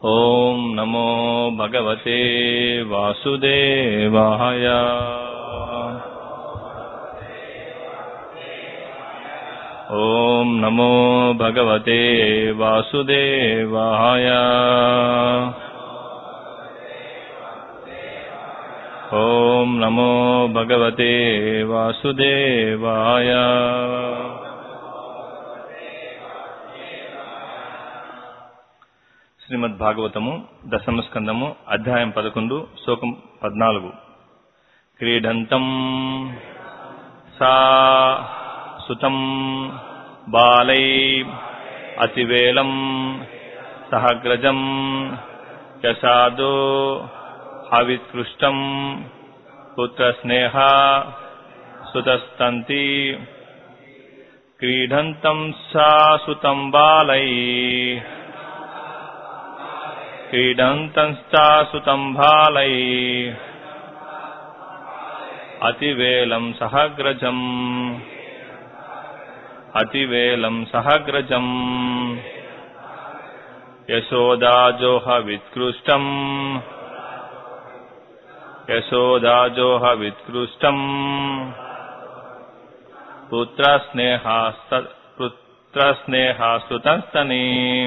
ॐ नमो भगवते वासुदेवाय ॐ नमो भगवते वासुदेवाय ॐ नमो भगवते वासुदेवाय శ్రీమద్ భాగవతము దశమ స్కందము అధ్యాయం పదకొండు శ్లోకం పద్నాలుగు క్రీడంతం సా సుతం బాలై అతివేలం సహగ్రజం యశాదో హవిత్కృష్టం పుత్రస్నేహ సుతస్తంతి క్రీడంతం సా సుతం బాలై క్రీడంతంస్తాసుతం బాలై అతివేలం సహగ్రజం అతివేలం సహగ్రజం యశోదాజోహ విత్కృష్టం యశోదాజోహ విత్కృష్టం పుత్రస్నేహాస్త పుత్రస్నేహాస్తుతస్తనీ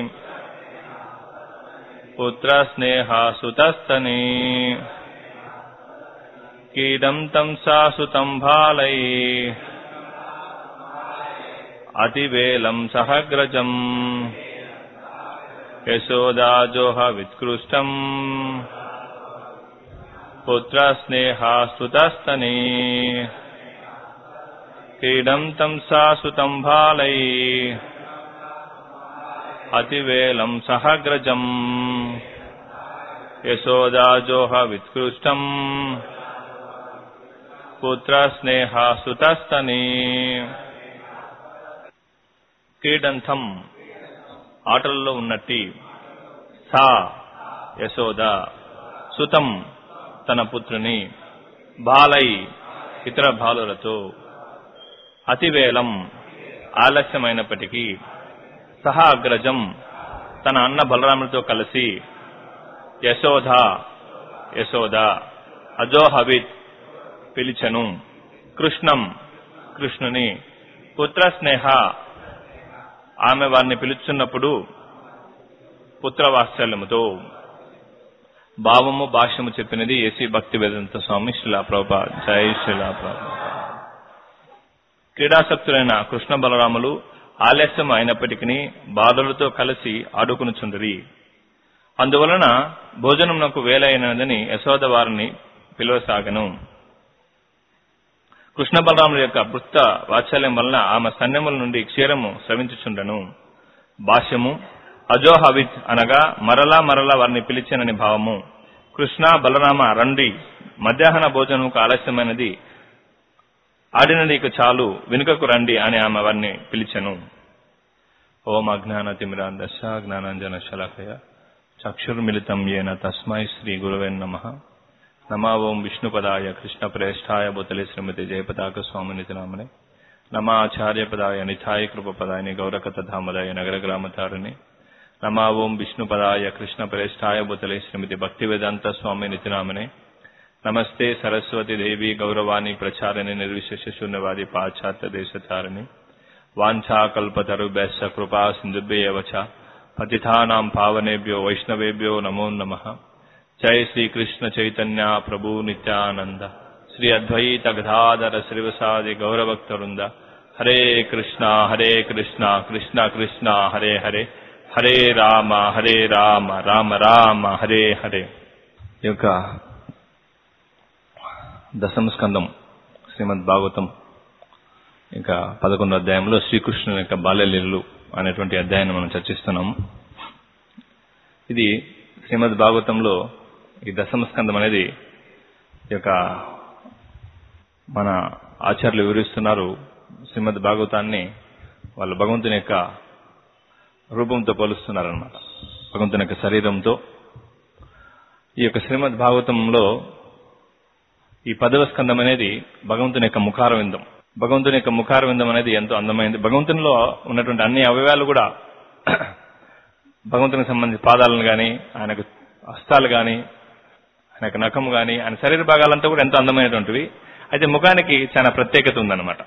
పుత్రస్నేహాసుతస్తని కీడం తం సాసుతం బాలై అతివేలం సహగ్రజం యశోదాజోహ విత్కృష్టం పుత్రస్నేహాస్తుతస్తని క్రీడం తం సాసుతం బాలై అతివేలం సహగ్రజం యశోదాజోహ విత్కృష్టం పుత్రస్నేహాసుతస్తని క్రీడంతం ఆటల్లో ఉన్నట్టి సా యశోద సుతం తన పుత్రుని బాలై ఇతర బాలులతో అతివేలం ఆలస్యమైనప్పటికీ సహా అగ్రజం తన అన్న బలరాములతో కలిసి యశోధ యశోద అజోహవిత్ పిలిచెను కృష్ణం కృష్ణుని పుత్రస్నేహ ఆమె వారిని పిలుచున్నప్పుడు పుత్రవాత్సల్యముతో భావము భాష్యము చెప్పినది ఏసీ భక్తి వేదంత స్వామి శిలా ప్రభా జై శిలా ప్రభా క్రీడాసక్తులైన కృష్ణ బలరాములు ఆలస్యం అయినప్పటికీ బాధలతో కలిసి ఆడుకునుచుండరి అందువలన భోజనమునకు వేలైనదని యశోద వారిని పిలువసాగను కృష్ణ బలరాముల యొక్క వృత్త వాత్సల్యం వలన ఆమె సన్యముల నుండి క్షీరము స్రవించుచుండను భాష్యము అజోహవిత్ అనగా మరలా మరలా వారిని పిలిచానని భావము కృష్ణ బలరామ రండి మధ్యాహ్న భోజనముకు ఆలస్యమైనది ఆడినది ఇక చాలు వెనుకకు రండి అని ఆమె వారిని పిలిచెను ఓం అజ్ఞాన తిమిరాందశ జ్ఞానాంజన శలకయ చక్షుర్మిళితం ఏన తస్మై శ్రీ గురువే నమ నమా ఓం విష్ణుపదాయ కృష్ణ ప్రేష్టాయ బుతలి శ్రీమతి జయపతాక స్వామినితి నామనే నమా ఆచార్యపదాయ నిథాయ కృపపదాయని గౌరకత ధామదాయ నగర గ్రామతారిణి నమా ఓం విష్ణుపదాయ కృష్ణ ప్రేష్టాయ బుతలి శ్రీమతి భక్తి వేదాంత స్వామి నితినామనే నమస్తే సరస్వతి దేవి గౌరవాణి ప్రచారిణి నిర్విశేష శూన్యవాది పాశ్చాత్య దేశచారిణి వాంఛాకల్పతరుభ్యశ్చ కృపా సింధుభ్యేవ చ పతిథానాం పావనేభ్యో వైష్ణవేభ్యో నమో నమ జయ శ్రీకృష్ణ చైతన్య ప్రభు నిత్యానంద శ్రీ అద్వైత గదాధర శ్రీవసాది గౌరభక్తవృంద హరే కృష్ణ హరే కృష్ణ కృష్ణ కృష్ణ హరే హరే హరే రామ హరే రామ రామ రామ హరే హరే ఈ యొక్క దశమ స్కందం శ్రీమద్ భాగవతం ఇంకా పదకొండో అధ్యాయంలో శ్రీకృష్ణుని యొక్క బాల్యలీలలు అనేటువంటి అధ్యాయాన్ని మనం చర్చిస్తున్నాము ఇది శ్రీమద్ భాగవతంలో ఈ దశమ స్కందం అనేది ఈ యొక్క మన ఆచార్యులు వివరిస్తున్నారు శ్రీమద్ భాగవతాన్ని వాళ్ళు భగవంతుని యొక్క రూపంతో పోలుస్తున్నారనమాట భగవంతుని యొక్క శరీరంతో ఈ యొక్క శ్రీమద్ భాగవతంలో ఈ పదవ స్కందం అనేది భగవంతుని యొక్క ముఖారవిందం భగవంతుని యొక్క ముఖారవిందం అనేది ఎంతో అందమైంది భగవంతునిలో ఉన్నటువంటి అన్ని అవయవాలు కూడా భగవంతునికి సంబంధించి పాదాలను కానీ ఆయనకు హస్తాలు కానీ ఆయన యొక్క నఖము కానీ ఆయన శరీర భాగాలంతా కూడా ఎంతో అందమైనటువంటివి అయితే ముఖానికి చాలా ప్రత్యేకత ఉందన్నమాట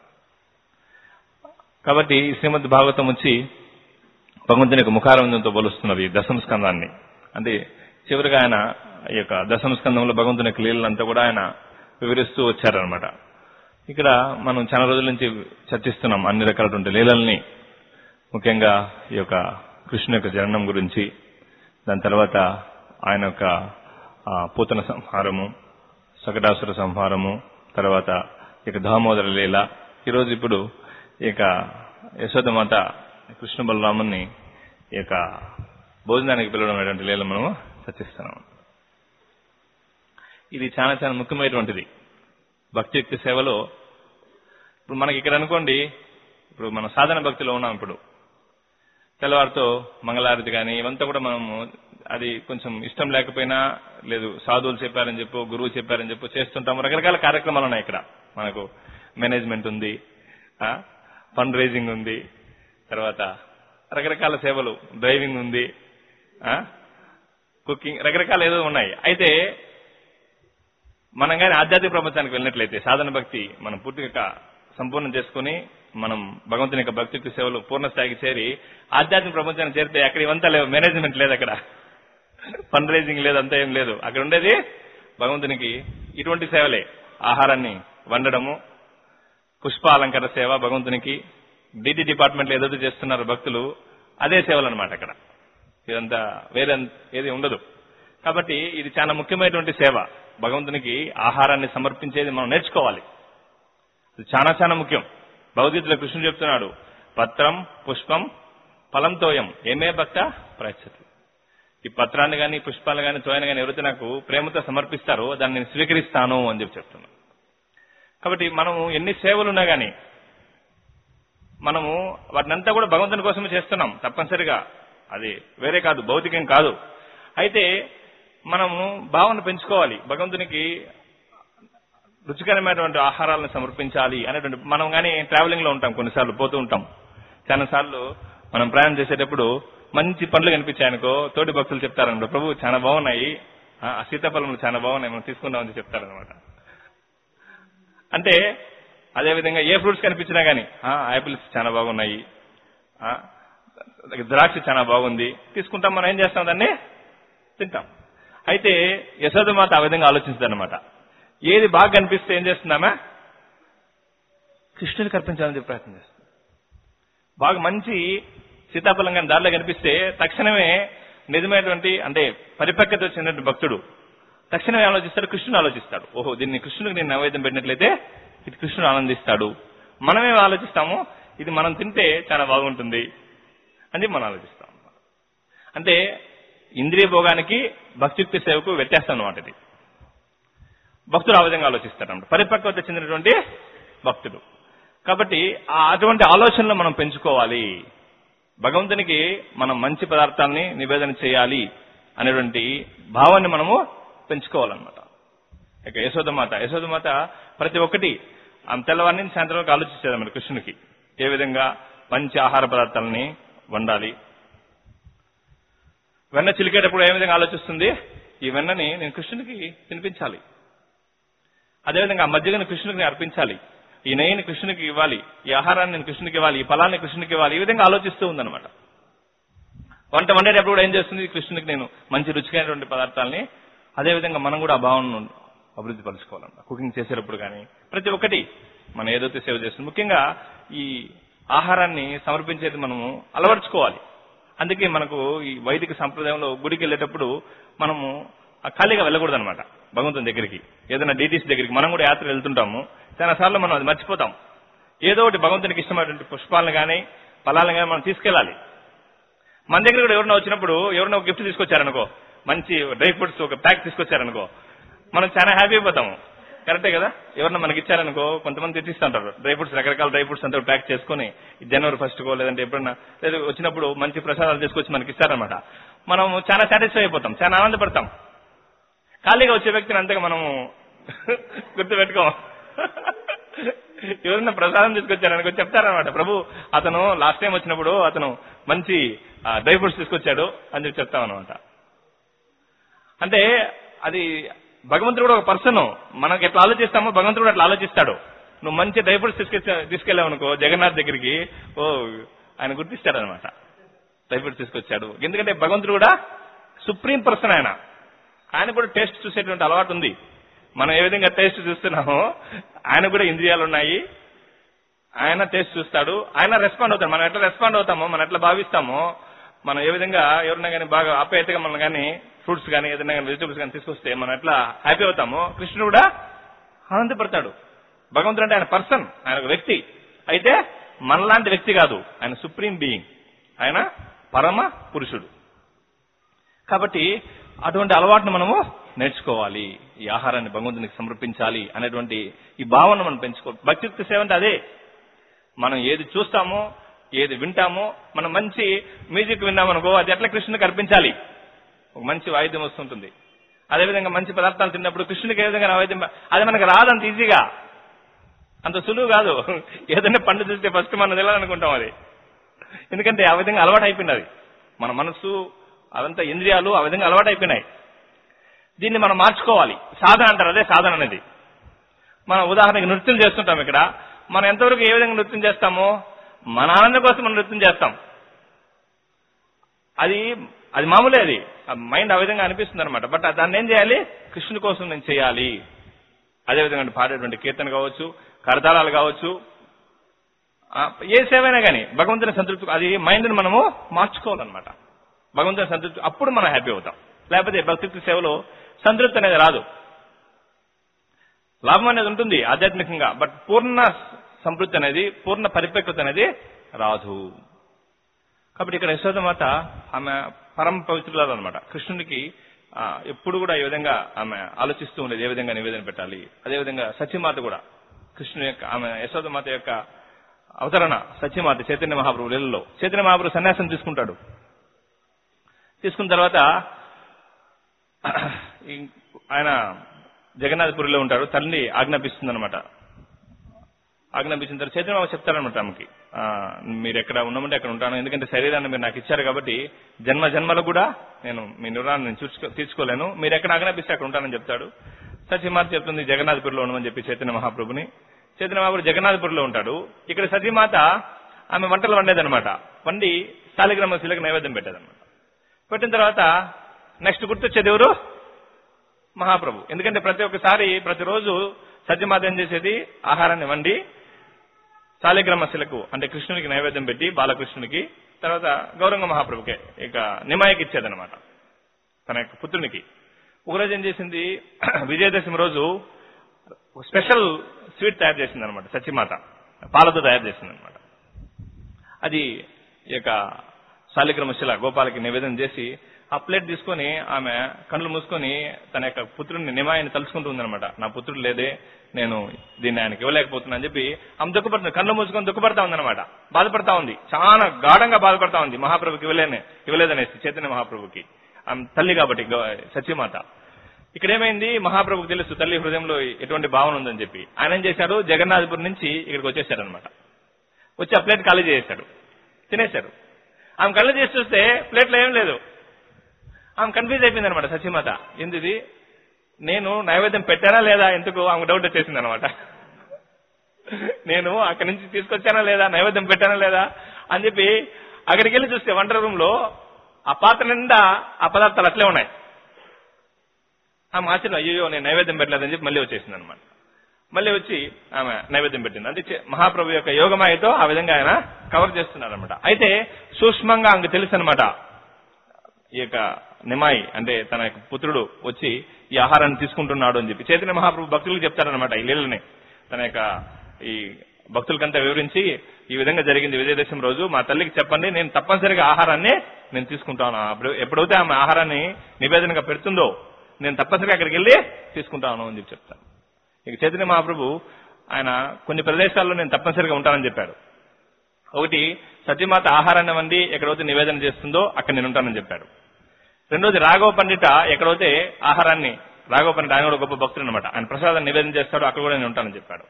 కాబట్టి ఈ శ్రీమద్ భాగవతం వచ్చి భగవంతుని యొక్క ముఖారవిందంతో పోలుస్తున్నది దశమ స్కందాన్ని అంటే చివరిగా ఆయన ఈ యొక్క దశమ స్కందంలో భగవంతుని యొక్క లీలలంతా కూడా ఆయన వివరిస్తూ వచ్చారనమాట ఇక్కడ మనం చాలా రోజుల నుంచి చర్చిస్తున్నాం అన్ని రకాలటువంటి లీలల్ని ముఖ్యంగా ఈ యొక్క కృష్ణు యొక్క జననం గురించి దాని తర్వాత ఆయన యొక్క ఆ, పూతన సంహారము సకటాసుర సంహారము తర్వాత ఇక దామోదర లీల ఈరోజు ఇప్పుడు ఈ యొక్క యశోదమాత కృష్ణ బలరాముని ఈ యొక్క భోజనానికి పిలవడం అనేటువంటి లీల మనము చర్చిస్తున్నాం ఇది చాలా చాలా ముఖ్యమైనటువంటిది భక్తియుక్తి సేవలో ఇప్పుడు మనకి ఇక్కడ అనుకోండి ఇప్పుడు మనం సాధన భక్తిలో ఉన్నాం ఇప్పుడు తెల్లవారితో మంగళారతి కానీ ఇవంతా కూడా మనము అది కొంచెం ఇష్టం లేకపోయినా లేదు సాధువులు చెప్పారని చెప్పు గురువు చెప్పారని చెప్పు చేస్తుంటాము రకరకాల కార్యక్రమాలు ఉన్నాయి ఇక్కడ మనకు మేనేజ్మెంట్ ఉంది ఫండ్ రైజింగ్ ఉంది తర్వాత రకరకాల సేవలు డ్రైవింగ్ ఉంది కుకింగ్ రకరకాల ఏదో ఉన్నాయి అయితే మనం కానీ ఆధ్యాత్మిక ప్రపంచానికి వెళ్ళినట్లయితే సాధన భక్తి మనం పూర్తిగా సంపూర్ణం చేసుకుని మనం భగవంతుని యొక్క భక్తి సేవలు పూర్ణ స్థాయికి చేరి ఆధ్యాత్మిక ప్రపంచానికి చేరితే అక్కడ ఇవంతా లేవు మేనేజ్మెంట్ లేదు అక్కడ ఫండ్ రైజింగ్ లేదు అంతా ఏం లేదు అక్కడ ఉండేది భగవంతునికి ఇటువంటి సేవలే ఆహారాన్ని వండడము పుష్పాలంకర సేవ భగవంతునికి డిటి డిపార్ట్మెంట్ లో ఏదైతే చేస్తున్నారు భక్తులు అదే సేవలు అనమాట అక్కడ ఇదంతా వేరే ఏది ఉండదు కాబట్టి ఇది చాలా ముఖ్యమైనటువంటి సేవ భగవంతునికి ఆహారాన్ని సమర్పించేది మనం నేర్చుకోవాలి ఇది చాలా చాలా ముఖ్యం భగవద్గీతలో కృష్ణుడు చెప్తున్నాడు పత్రం పుష్పం ఫలంతోయం ఏమే భక్త ప్రయచ్చతి ఈ పత్రాన్ని కానీ పుష్పాలు కానీ తోయను కానీ ఎవరైతే నాకు ప్రేమతో సమర్పిస్తారో దాన్ని నేను స్వీకరిస్తాను అని చెప్పి చెప్తున్నాను కాబట్టి మనము ఎన్ని సేవలు ఉన్నా కానీ మనము వాటినంతా కూడా భగవంతుని కోసమే చేస్తున్నాం తప్పనిసరిగా అది వేరే కాదు భౌతికం కాదు అయితే మనము భావన పెంచుకోవాలి భగవంతునికి రుచికరమైనటువంటి ఆహారాలను సమర్పించాలి అనేటువంటి మనం కానీ ట్రావెలింగ్ లో ఉంటాం కొన్నిసార్లు పోతూ ఉంటాం చాలా సార్లు మనం ప్రయాణం చేసేటప్పుడు మంచి పండ్లు కనిపించాయనుకో తోటి భక్తులు చెప్తారనమాట ప్రభు చాలా బాగున్నాయి ఆ ఆ సీతాఫలములు చాలా బాగున్నాయి మనం తీసుకుందామని చెప్తారనమాట అంటే అదేవిధంగా ఏ ఫ్రూట్స్ కనిపించినా గానీ ఆ యాపిల్స్ చాలా బాగున్నాయి ఆ, ద్రాక్ష చాలా బాగుంది తీసుకుంటాం మనం ఏం చేస్తాం దాన్ని తింటాం అయితే యశోదమాత ఆ విధంగా ఆలోచిస్తుంది అనమాట ఏది బాగా కనిపిస్తే ఏం చేస్తుందామా కృష్ణుడికి అర్పించాలని చెప్పి ప్రయత్నం చేస్తుంది బాగా మంచి సీతాఫలం కానీ దారిలో కనిపిస్తే తక్షణమే నిజమైనటువంటి అంటే పరిపక్వత వచ్చినటువంటి భక్తుడు తక్షణమే ఆలోచిస్తాడు కృష్ణుడు ఆలోచిస్తాడు ఓహో దీన్ని కృష్ణుడికి నేను నైవేద్యం పెట్టినట్లయితే ఇది కృష్ణుడు ఆనందిస్తాడు మనమేం ఆలోచిస్తాము ఇది మనం తింటే చాలా బాగుంటుంది అని మనం ఆలోచిస్తాం అంటే ఇంద్రియ భోగానికి భక్తియుక్తి సేవకు వ్యత్యాసం అన్నమాట ఇది భక్తుడు ఆ విధంగా ఆలోచిస్తాడు పరిపక్వత చెందినటువంటి భక్తుడు కాబట్టి ఆ అటువంటి ఆలోచనలు మనం పెంచుకోవాలి భగవంతునికి మనం మంచి పదార్థాలని నివేదన చేయాలి అనేటువంటి భావాన్ని మనము పెంచుకోవాలన్నమాట ఇక యశోదమాత యశోదమాత ప్రతి ఒక్కటి ఆమె తెల్లవారి నుంచి సాయంత్రం వరకు ఆలోచించేది మరి కృష్ణునికి ఏ విధంగా మంచి ఆహార పదార్థాలని వండాలి వెన్న చిలికేటప్పుడు ఏ విధంగా ఆలోచిస్తుంది ఈ వెన్నని నేను కృష్ణునికి తినిపించాలి అదేవిధంగా ఆ మధ్యగని కృష్ణునికి నేను అర్పించాలి ఈ నెయ్యిని కృష్ణునికి ఇవ్వాలి ఈ ఆహారాన్ని నేను కృష్ణునికి ఇవ్వాలి ఈ ఫలాన్ని కృష్ణునికి ఇవ్వాలి ఈ విధంగా ఆలోచిస్తూ ఉందన్నమాట వంట వండేటప్పుడు కూడా ఏం చేస్తుంది కృష్ణునికి నేను మంచి రుచికైనటువంటి పదార్థాలని అదేవిధంగా మనం కూడా ఆ భావనను అభివృద్ధి పరుచుకోవాలన్నమాట కుకింగ్ చేసేటప్పుడు కానీ ప్రతి ఒక్కటి మనం ఏదైతే సేవ చేస్తుంది ముఖ్యంగా ఈ ఆహారాన్ని సమర్పించేది మనము అలవర్చుకోవాలి అందుకే మనకు ఈ వైదిక సంప్రదాయంలో గుడికి వెళ్ళేటప్పుడు మనము ఆ ఖాళీగా వెళ్ళకూడదు అనమాట భగవంతుని దగ్గరికి ఏదైనా డీటీస్ దగ్గరికి మనం కూడా యాత్ర వెళ్తుంటాము చాలా సార్లు మనం అది మర్చిపోతాం ఏదో ఒకటి భగవంతునికి ఇష్టమైనటువంటి పుష్పాలను కానీ ఫలాలను కానీ మనం తీసుకెళ్ళాలి మన దగ్గర కూడా ఎవరైనా వచ్చినప్పుడు ఎవరైనా ఒక గిఫ్ట్ తీసుకొచ్చారనుకో మంచి డ్రై ఫ్రూట్స్ ఒక ప్యాక్ తీసుకొచ్చారనుకో మనం చాలా హ్యాపీ అయిపోతాము కరెక్టే కదా ఎవరన్నా మనకి ఇచ్చారనుకో కొంతమంది తెచ్చిస్తుంటారు డ్రై ఫ్రూట్స్ రకరకాల డ్రై ఫ్రూట్స్ అంతా ప్యాక్ చేసుకుని ఈ జనవరి ఫస్ట్ కో లేదంటే ఎప్పుడన్నా లేదా వచ్చినప్పుడు మంచి ప్రసాదాలు తీసుకొచ్చి మనకి ఇస్తారనమాట మనం చాలా సాటిస్ఫై అయిపోతాం చాలా ఆనందపడతాం ఖాళీగా వచ్చే వ్యక్తిని అంతగా మనము గుర్తు పెట్టుకోం ఎవరైనా ప్రసాదం తీసుకొచ్చారనుకో చెప్తారనమాట ప్రభు అతను లాస్ట్ టైం వచ్చినప్పుడు అతను మంచి డ్రై ఫ్రూట్స్ తీసుకొచ్చాడు అని చెప్పి చెప్తామన్నమాట అంటే అది భగవంతుడు కూడా ఒక పర్సన్ మనకి ఎట్లా ఆలోచిస్తామో భగవంతుడు కూడా అట్లా ఆలోచిస్తాడు నువ్వు మంచి డ్రై ఫ్రూట్స్ తీసుకొచ్చా తీసుకెళ్ళావు అనుకో జగన్నాథ్ దగ్గరికి ఓ ఆయన గుర్తిస్తాడు అనమాట డ్రై ఫ్రూట్స్ తీసుకొచ్చాడు ఎందుకంటే భగవంతుడు కూడా సుప్రీం పర్సన్ ఆయన ఆయన కూడా టేస్ట్ చూసేటువంటి అలవాటు ఉంది మనం ఏ విధంగా టేస్ట్ చూస్తున్నామో ఆయన కూడా ఇంద్రియాలు ఉన్నాయి ఆయన టేస్ట్ చూస్తాడు ఆయన రెస్పాండ్ అవుతాడు మనం ఎట్లా రెస్పాండ్ అవుతామో మనం ఎట్లా భావిస్తామో మనం ఏ విధంగా ఎవరైనా కానీ బాగా ఆప్యాయతగా మనం కానీ ఫ్రూట్స్ కానీ ఏదైనా కానీ వెజిటబుల్స్ కానీ తీసుకొస్తే మనం ఎట్లా హ్యాపీ అవుతామో కృష్ణుడు కూడా ఆనందపడతాడు భగవంతుడు అంటే ఆయన పర్సన్ ఆయన ఒక వ్యక్తి అయితే మనలాంటి వ్యక్తి కాదు ఆయన సుప్రీం బీయింగ్ ఆయన పరమ పురుషుడు కాబట్టి అటువంటి అలవాటును మనము నేర్చుకోవాలి ఈ ఆహారాన్ని భగవంతునికి సమర్పించాలి అనేటువంటి ఈ భావన మనం పెంచుకో భక్తియుక్త సేవ అంటే అదే మనం ఏది చూస్తామో ఏది వింటామో మనం మంచి మ్యూజిక్ విన్నామనుకో అది ఎట్లా కృష్ణునికి అర్పించాలి ఒక మంచి వాయిద్యం వస్తుంటుంది అదేవిధంగా మంచి పదార్థాలు తిన్నప్పుడు కృష్ణునికి ఏ విధంగా వాయిద్యం అది మనకు రాదంత ఈజీగా అంత సులువు కాదు ఏదైనా పండు చూస్తే ఫస్ట్ మనం తినాలనుకుంటాం అది ఎందుకంటే ఆ విధంగా అలవాటు అయిపోయింది అది మన మనసు అదంతా ఇంద్రియాలు ఆ విధంగా అలవాటు అయిపోయినాయి దీన్ని మనం మార్చుకోవాలి సాధన అంటారు అదే సాధన అనేది మనం ఉదాహరణకి నృత్యం చేస్తుంటాం ఇక్కడ మనం ఎంతవరకు ఏ విధంగా నృత్యం చేస్తామో మన ఆనందం కోసం మనం నృత్యం చేస్తాం అది అది మామూలే అది మైండ్ ఆ విధంగా అనిపిస్తుంది అనమాట బట్ దాన్ని ఏం చేయాలి కృష్ణుని కోసం నేను చేయాలి అదేవిధంగా పాడేటువంటి కీర్తన కావచ్చు కరతాళాలు కావచ్చు ఆ, ఏ సేవైనా కానీ భగవంతుని సంతృప్తి అది మైండ్ని మనము మార్చుకోవాలన్నమాట భగవంతుని సంతృప్తి అప్పుడు మనం హ్యాపీ అవుతాం లేకపోతే భక్తి సేవలో సంతృప్తి అనేది రాదు లాభం అనేది ఉంటుంది ఆధ్యాత్మికంగా బట్ పూర్ణ సంతృప్తి అనేది పూర్ణ పరిపక్వత అనేది రాదు కాబట్టి ఇక్కడ యశోదమాత ఆమె పరమ పవిత్రురాలు అనమాట కృష్ణునికి ఆ, ఎప్పుడు కూడా ఈ విధంగా ఆమె ఆలోచిస్తూ ఉండేది ఏ విధంగా నివేదన పెట్టాలి అదేవిధంగా సత్యమాత కూడా కృష్ణుని యొక్క ఆమె యశోదమాత యొక్క అవతరణ సత్యమాత చైతన్య మహాప్రభు లీలలో చైతన్య మహాప్రభు సన్యాసం తీసుకుంటాడు తీసుకున్న తర్వాత ఈ- ఆయన జగన్నాథపురిలో ఉంటాడు తల్లి ఆజ్ఞాపిస్తుంది అనమాట ఆజ్ఞాపించిన తర్వాత చైతన్య బాబు చెప్తారనమాట ఆమెకి ఆ, మీరు ఎక్కడ ఉన్నామంటే అక్కడ ఉంటాను ఎందుకంటే శరీరాన్ని మీరు నాకు ఇచ్చారు కాబట్టి జన్మ జన్మలు కూడా నేను మీ నిర్వహణ నేను చూసుకో తీర్చుకోలేను మీరు ఎక్కడ ఆజ్ఞాపిస్తే అక్కడ ఉంటానని చెప్తాడు సత్యమాత చెప్తుంది జగన్నాథపురిలో ఉండమని చెప్పి చైతన్య మహాప్రభుని చైతన్య మహాప్రభు జగన్నాథపురిలో ఉంటాడు ఇక్కడ సతీమాత ఆమె వంటలు వండేదనమాట వండి శాలిగ్రామ శిలకు నైవేద్యం పెట్టేదన్నమాట పెట్టిన తర్వాత నెక్స్ట్ గుర్తొచ్చేది ఎవరు మహాప్రభు ఎందుకంటే ప్రతి ఒక్కసారి ప్రతిరోజు సత్యమాత ఏం చేసేది ఆహారాన్ని వండి శాలిగ్రామశిలకు అంటే కృష్ణునికి నైవేద్యం పెట్టి బాలకృష్ణునికి తర్వాత గౌరంగ మహాప్రభుకే ఇక నిమాయకి ఇచ్చేదనమాట తన యొక్క పుత్రునికి ఒకరోజు ఏం చేసింది విజయదశమి రోజు స్పెషల్ స్వీట్ తయారు చేసింది అనమాట సత్యమాత పాలతో తయారు చేసింది అనమాట అది ఈ యొక్క శాలిగ్రామశిల గోపాలకి నివేదన చేసి ఆ ప్లేట్ తీసుకొని ఆమె కళ్ళు మూసుకొని తన యొక్క పుత్రుడిని నిమాయని తలుచుకుంటూ ఉందన్నమాట నా పుత్రుడు లేదే నేను దీన్ని ఆయనకి ఇవ్వలేకపోతున్నా అని చెప్పి ఆమె దుఃఖపడుతుంది కళ్ళు మూసుకొని దుఃఖపడతా ఉందన్నమాట బాధపడతా ఉంది చాలా గాఢంగా బాధపడతా ఉంది మహాప్రభుకి ఇవ్వలేని ఇవ్వలేదనేసి చైతన్య మహాప్రభుకి ఆమె తల్లి కాబట్టి గౌ- సత్యమాత ఇక్కడ ఏమైంది మహాప్రభుకి తెలుసు తల్లి హృదయంలో ఎటువంటి భావన ఉందని చెప్పి ఆయన ఏం చేశారు జగన్నాథపురం నుంచి ఇక్కడికి వచ్చేసాడు అనమాట వచ్చి ఆ ప్లేట్ ఖాళీ చేశాడు తినేశాడు ఆమె కళ్ళు చేసి చూస్తే ప్లేట్లో ఏం లేదు ఆమె కన్ఫ్యూజ్ అయిపోయింది అనమాట సత్యమాత ఎందుది నేను నైవేద్యం పెట్టానా లేదా ఎందుకు ఆమె డౌట్ వచ్చేసింది అనమాట నేను అక్కడి నుంచి తీసుకొచ్చానా లేదా నైవేద్యం పెట్టానా లేదా అని చెప్పి అక్కడికి వెళ్ళి చూస్తే వంట రూమ్ లో ఆ పాత్ర నిండా ఆ పదార్థాలు అట్లే ఉన్నాయి ఆమె ఆశ్చర్యం అయ్యో నేను నైవేద్యం పెట్టలేదని చెప్పి మళ్ళీ వచ్చేసింది అనమాట మళ్ళీ వచ్చి ఆమె నైవేద్యం పెట్టింది అంటే చే- మహాప్రభు యొక్క యోగమాయతో ఆ విధంగా ఆయన కవర్ చేస్తున్నారు అనమాట అయితే సూక్ష్మంగా ఆమెకు తెలుసు అనమాట ఈ యొక్క నిమాయి అంటే తన యొక్క పుత్రుడు వచ్చి ఈ ఆహారాన్ని తీసుకుంటున్నాడు అని చెప్పి చైతన్య మహాప్రభు భక్తులకు చెప్తారనమాట ఈ లీలని తన యొక్క ఈ భక్తులకంతా వివరించి ఈ విధంగా జరిగింది విజయదశమి రోజు మా తల్లికి చెప్పండి నేను తప్పనిసరిగా ఆహారాన్ని నేను తీసుకుంటాను అప్పుడు ఎప్పుడైతే ఆమె ఆహారాన్ని నివేదనగా పెడుతుందో నేను తప్పనిసరిగా అక్కడికి వెళ్ళి తీసుకుంటాను అని చెప్పి చెప్తాను ఇక చైతన్య మహాప్రభు ఆయన కొన్ని ప్రదేశాల్లో నేను తప్పనిసరిగా ఉంటానని చెప్పాడు ఒకటి సత్యమాత ఆహారాన్ని వండి ఎక్కడైతే నివేదన చేస్తుందో అక్కడ నేను ఉంటానని చెప్పాడు రెండోది రాఘవ పండిత ఎక్కడైతే ఆహారాన్ని రాఘవ పండిత ఆయన కూడా గొప్ప భక్తుడు అనమాట ఆయన ప్రసాదం నివేదన చేస్తాడో అక్కడ కూడా నేను ఉంటానని చెప్పాడు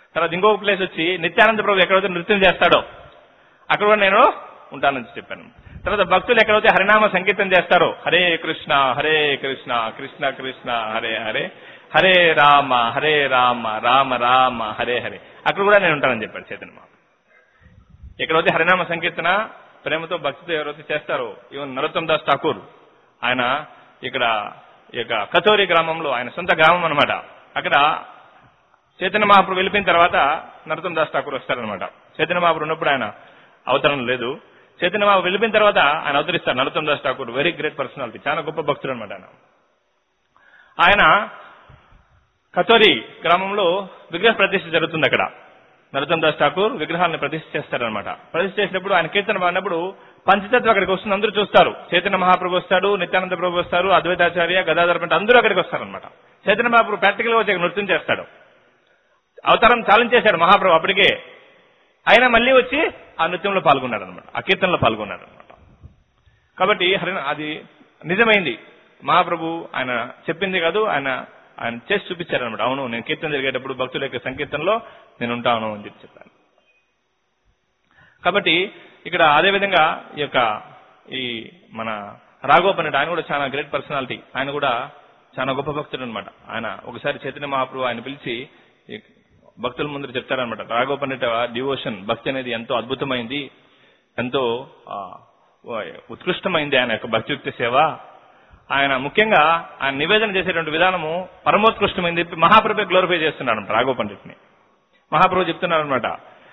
తర్వాత ఇంకొక ప్లేస్ వచ్చి నిత్యానంద ప్రభు ఎక్కడైతే నృత్యం చేస్తాడో అక్కడ కూడా నేను ఉంటానని చెప్పాను తర్వాత భక్తులు ఎక్కడైతే హరినామ సంకీర్తన చేస్తారో హరే కృష్ణ హరే కృష్ణ కృష్ణ కృష్ణ హరే హరే హరే రామ హరే రామ రామ రామ హరే హరే అక్కడ కూడా నేను ఉంటానని చెప్పాడు చైతన్య మహాప్రభు. ఎక్కడైతే హరినామ సంకీర్తన ప్రేమతో భక్తితో ఎవరైతే చేస్తారో ఈవెన్ నరోత్తం దాస్ ఠాకూర్ ఆయన ఇక్కడ ఈ యొక్క కచోరి గ్రామంలో ఆయన సొంత గ్రామం అన్నమాట అక్కడ చైతన్య మహాప్రభు వెళ్ళిపోయిన తర్వాత నరోత్తం దాస్ ఠాకూర్ వస్తారనమాట చైతన్య మహాప్రభు ఉన్నప్పుడు ఆయన అవతరణ లేదు చైతన్య మహాప్రభు వెళ్ళిపోయిన తర్వాత ఆయన అవతరిస్తారు Narottam Das Thakur very great personality చాలా గొప్ప భక్తుడు అనమాట ఆయన ఆయన కచోరి గ్రామంలో విగ్రహ ప్రతిష్ఠ జరుగుతుంది అక్కడ నరోత్తం దాస్ ఠాకూర్ విగ్రహాలను ప్రతిష్ఠ చేస్తారనమాట ప్రతిష్ఠ చేసినప్పుడు ఆయన కీర్తన పాడినప్పుడు పంచతత్వం అక్కడికి వస్తుంది అందరూ చూస్తారు చైతన్య మహాప్రభు వస్తాడు నిత్యానంద ప్రభు వస్తారు అద్వైతాచార్య గదాధర పంట అందరూ అక్కడికి వస్తారనమాట చైతన్య మహాప్రభు ప్రాక్టికల్ గా వచ్చి అక్కడ నృత్యం చేస్తాడు అవతారం చాలించేశాడు మహాప్రభు అప్పటికే ఆయన మళ్ళీ వచ్చి ఆ నృత్యంలో పాల్గొన్నాడు అనమాట ఆ కీర్తనలో పాల్గొన్నాడు అనమాట కాబట్టి హరి అది నిజమైంది మహాప్రభు ఆయన చెప్పింది కాదు ఆయన ఆయన చేసి చూపించారనమాట అవును నేను కీర్తన జరిగేటప్పుడు భక్తుల యొక్క సంకీర్తనలో నేను ఉంటాను అని చెప్పి చెప్పాను కాబట్టి ఇక్కడ అదే విధంగా ఈ యొక్క ఈ మన రాఘవ పండిట్ ఆయన కూడా చాలా గ్రేట్ పర్సనాలిటీ ఆయన కూడా చాలా గొప్ప భక్తుడు అనమాట ఆయన ఒకసారి చైతన్య మహాప్రభు ఆయన పిలిచి ఈ భక్తుల ముందు చెప్తారనమాట రాఘవ పండిట డివోషన్ భక్తి అనేది ఎంతో అద్భుతమైంది ఎంతో ఆ, ఉత్కృష్టమైంది ఆయన యొక్క భక్తియుక్త సేవ ఆయన ముఖ్యంగా ఆయన నివేదన చేసేటువంటి విధానము పరమోత్కృష్టమైంది చెప్పి మహాప్రభు గ్లోరిఫై చేస్తున్నాడు రాఘవ పండిట్ని మహాప్రభు చెప్తున్నాడు అనమాట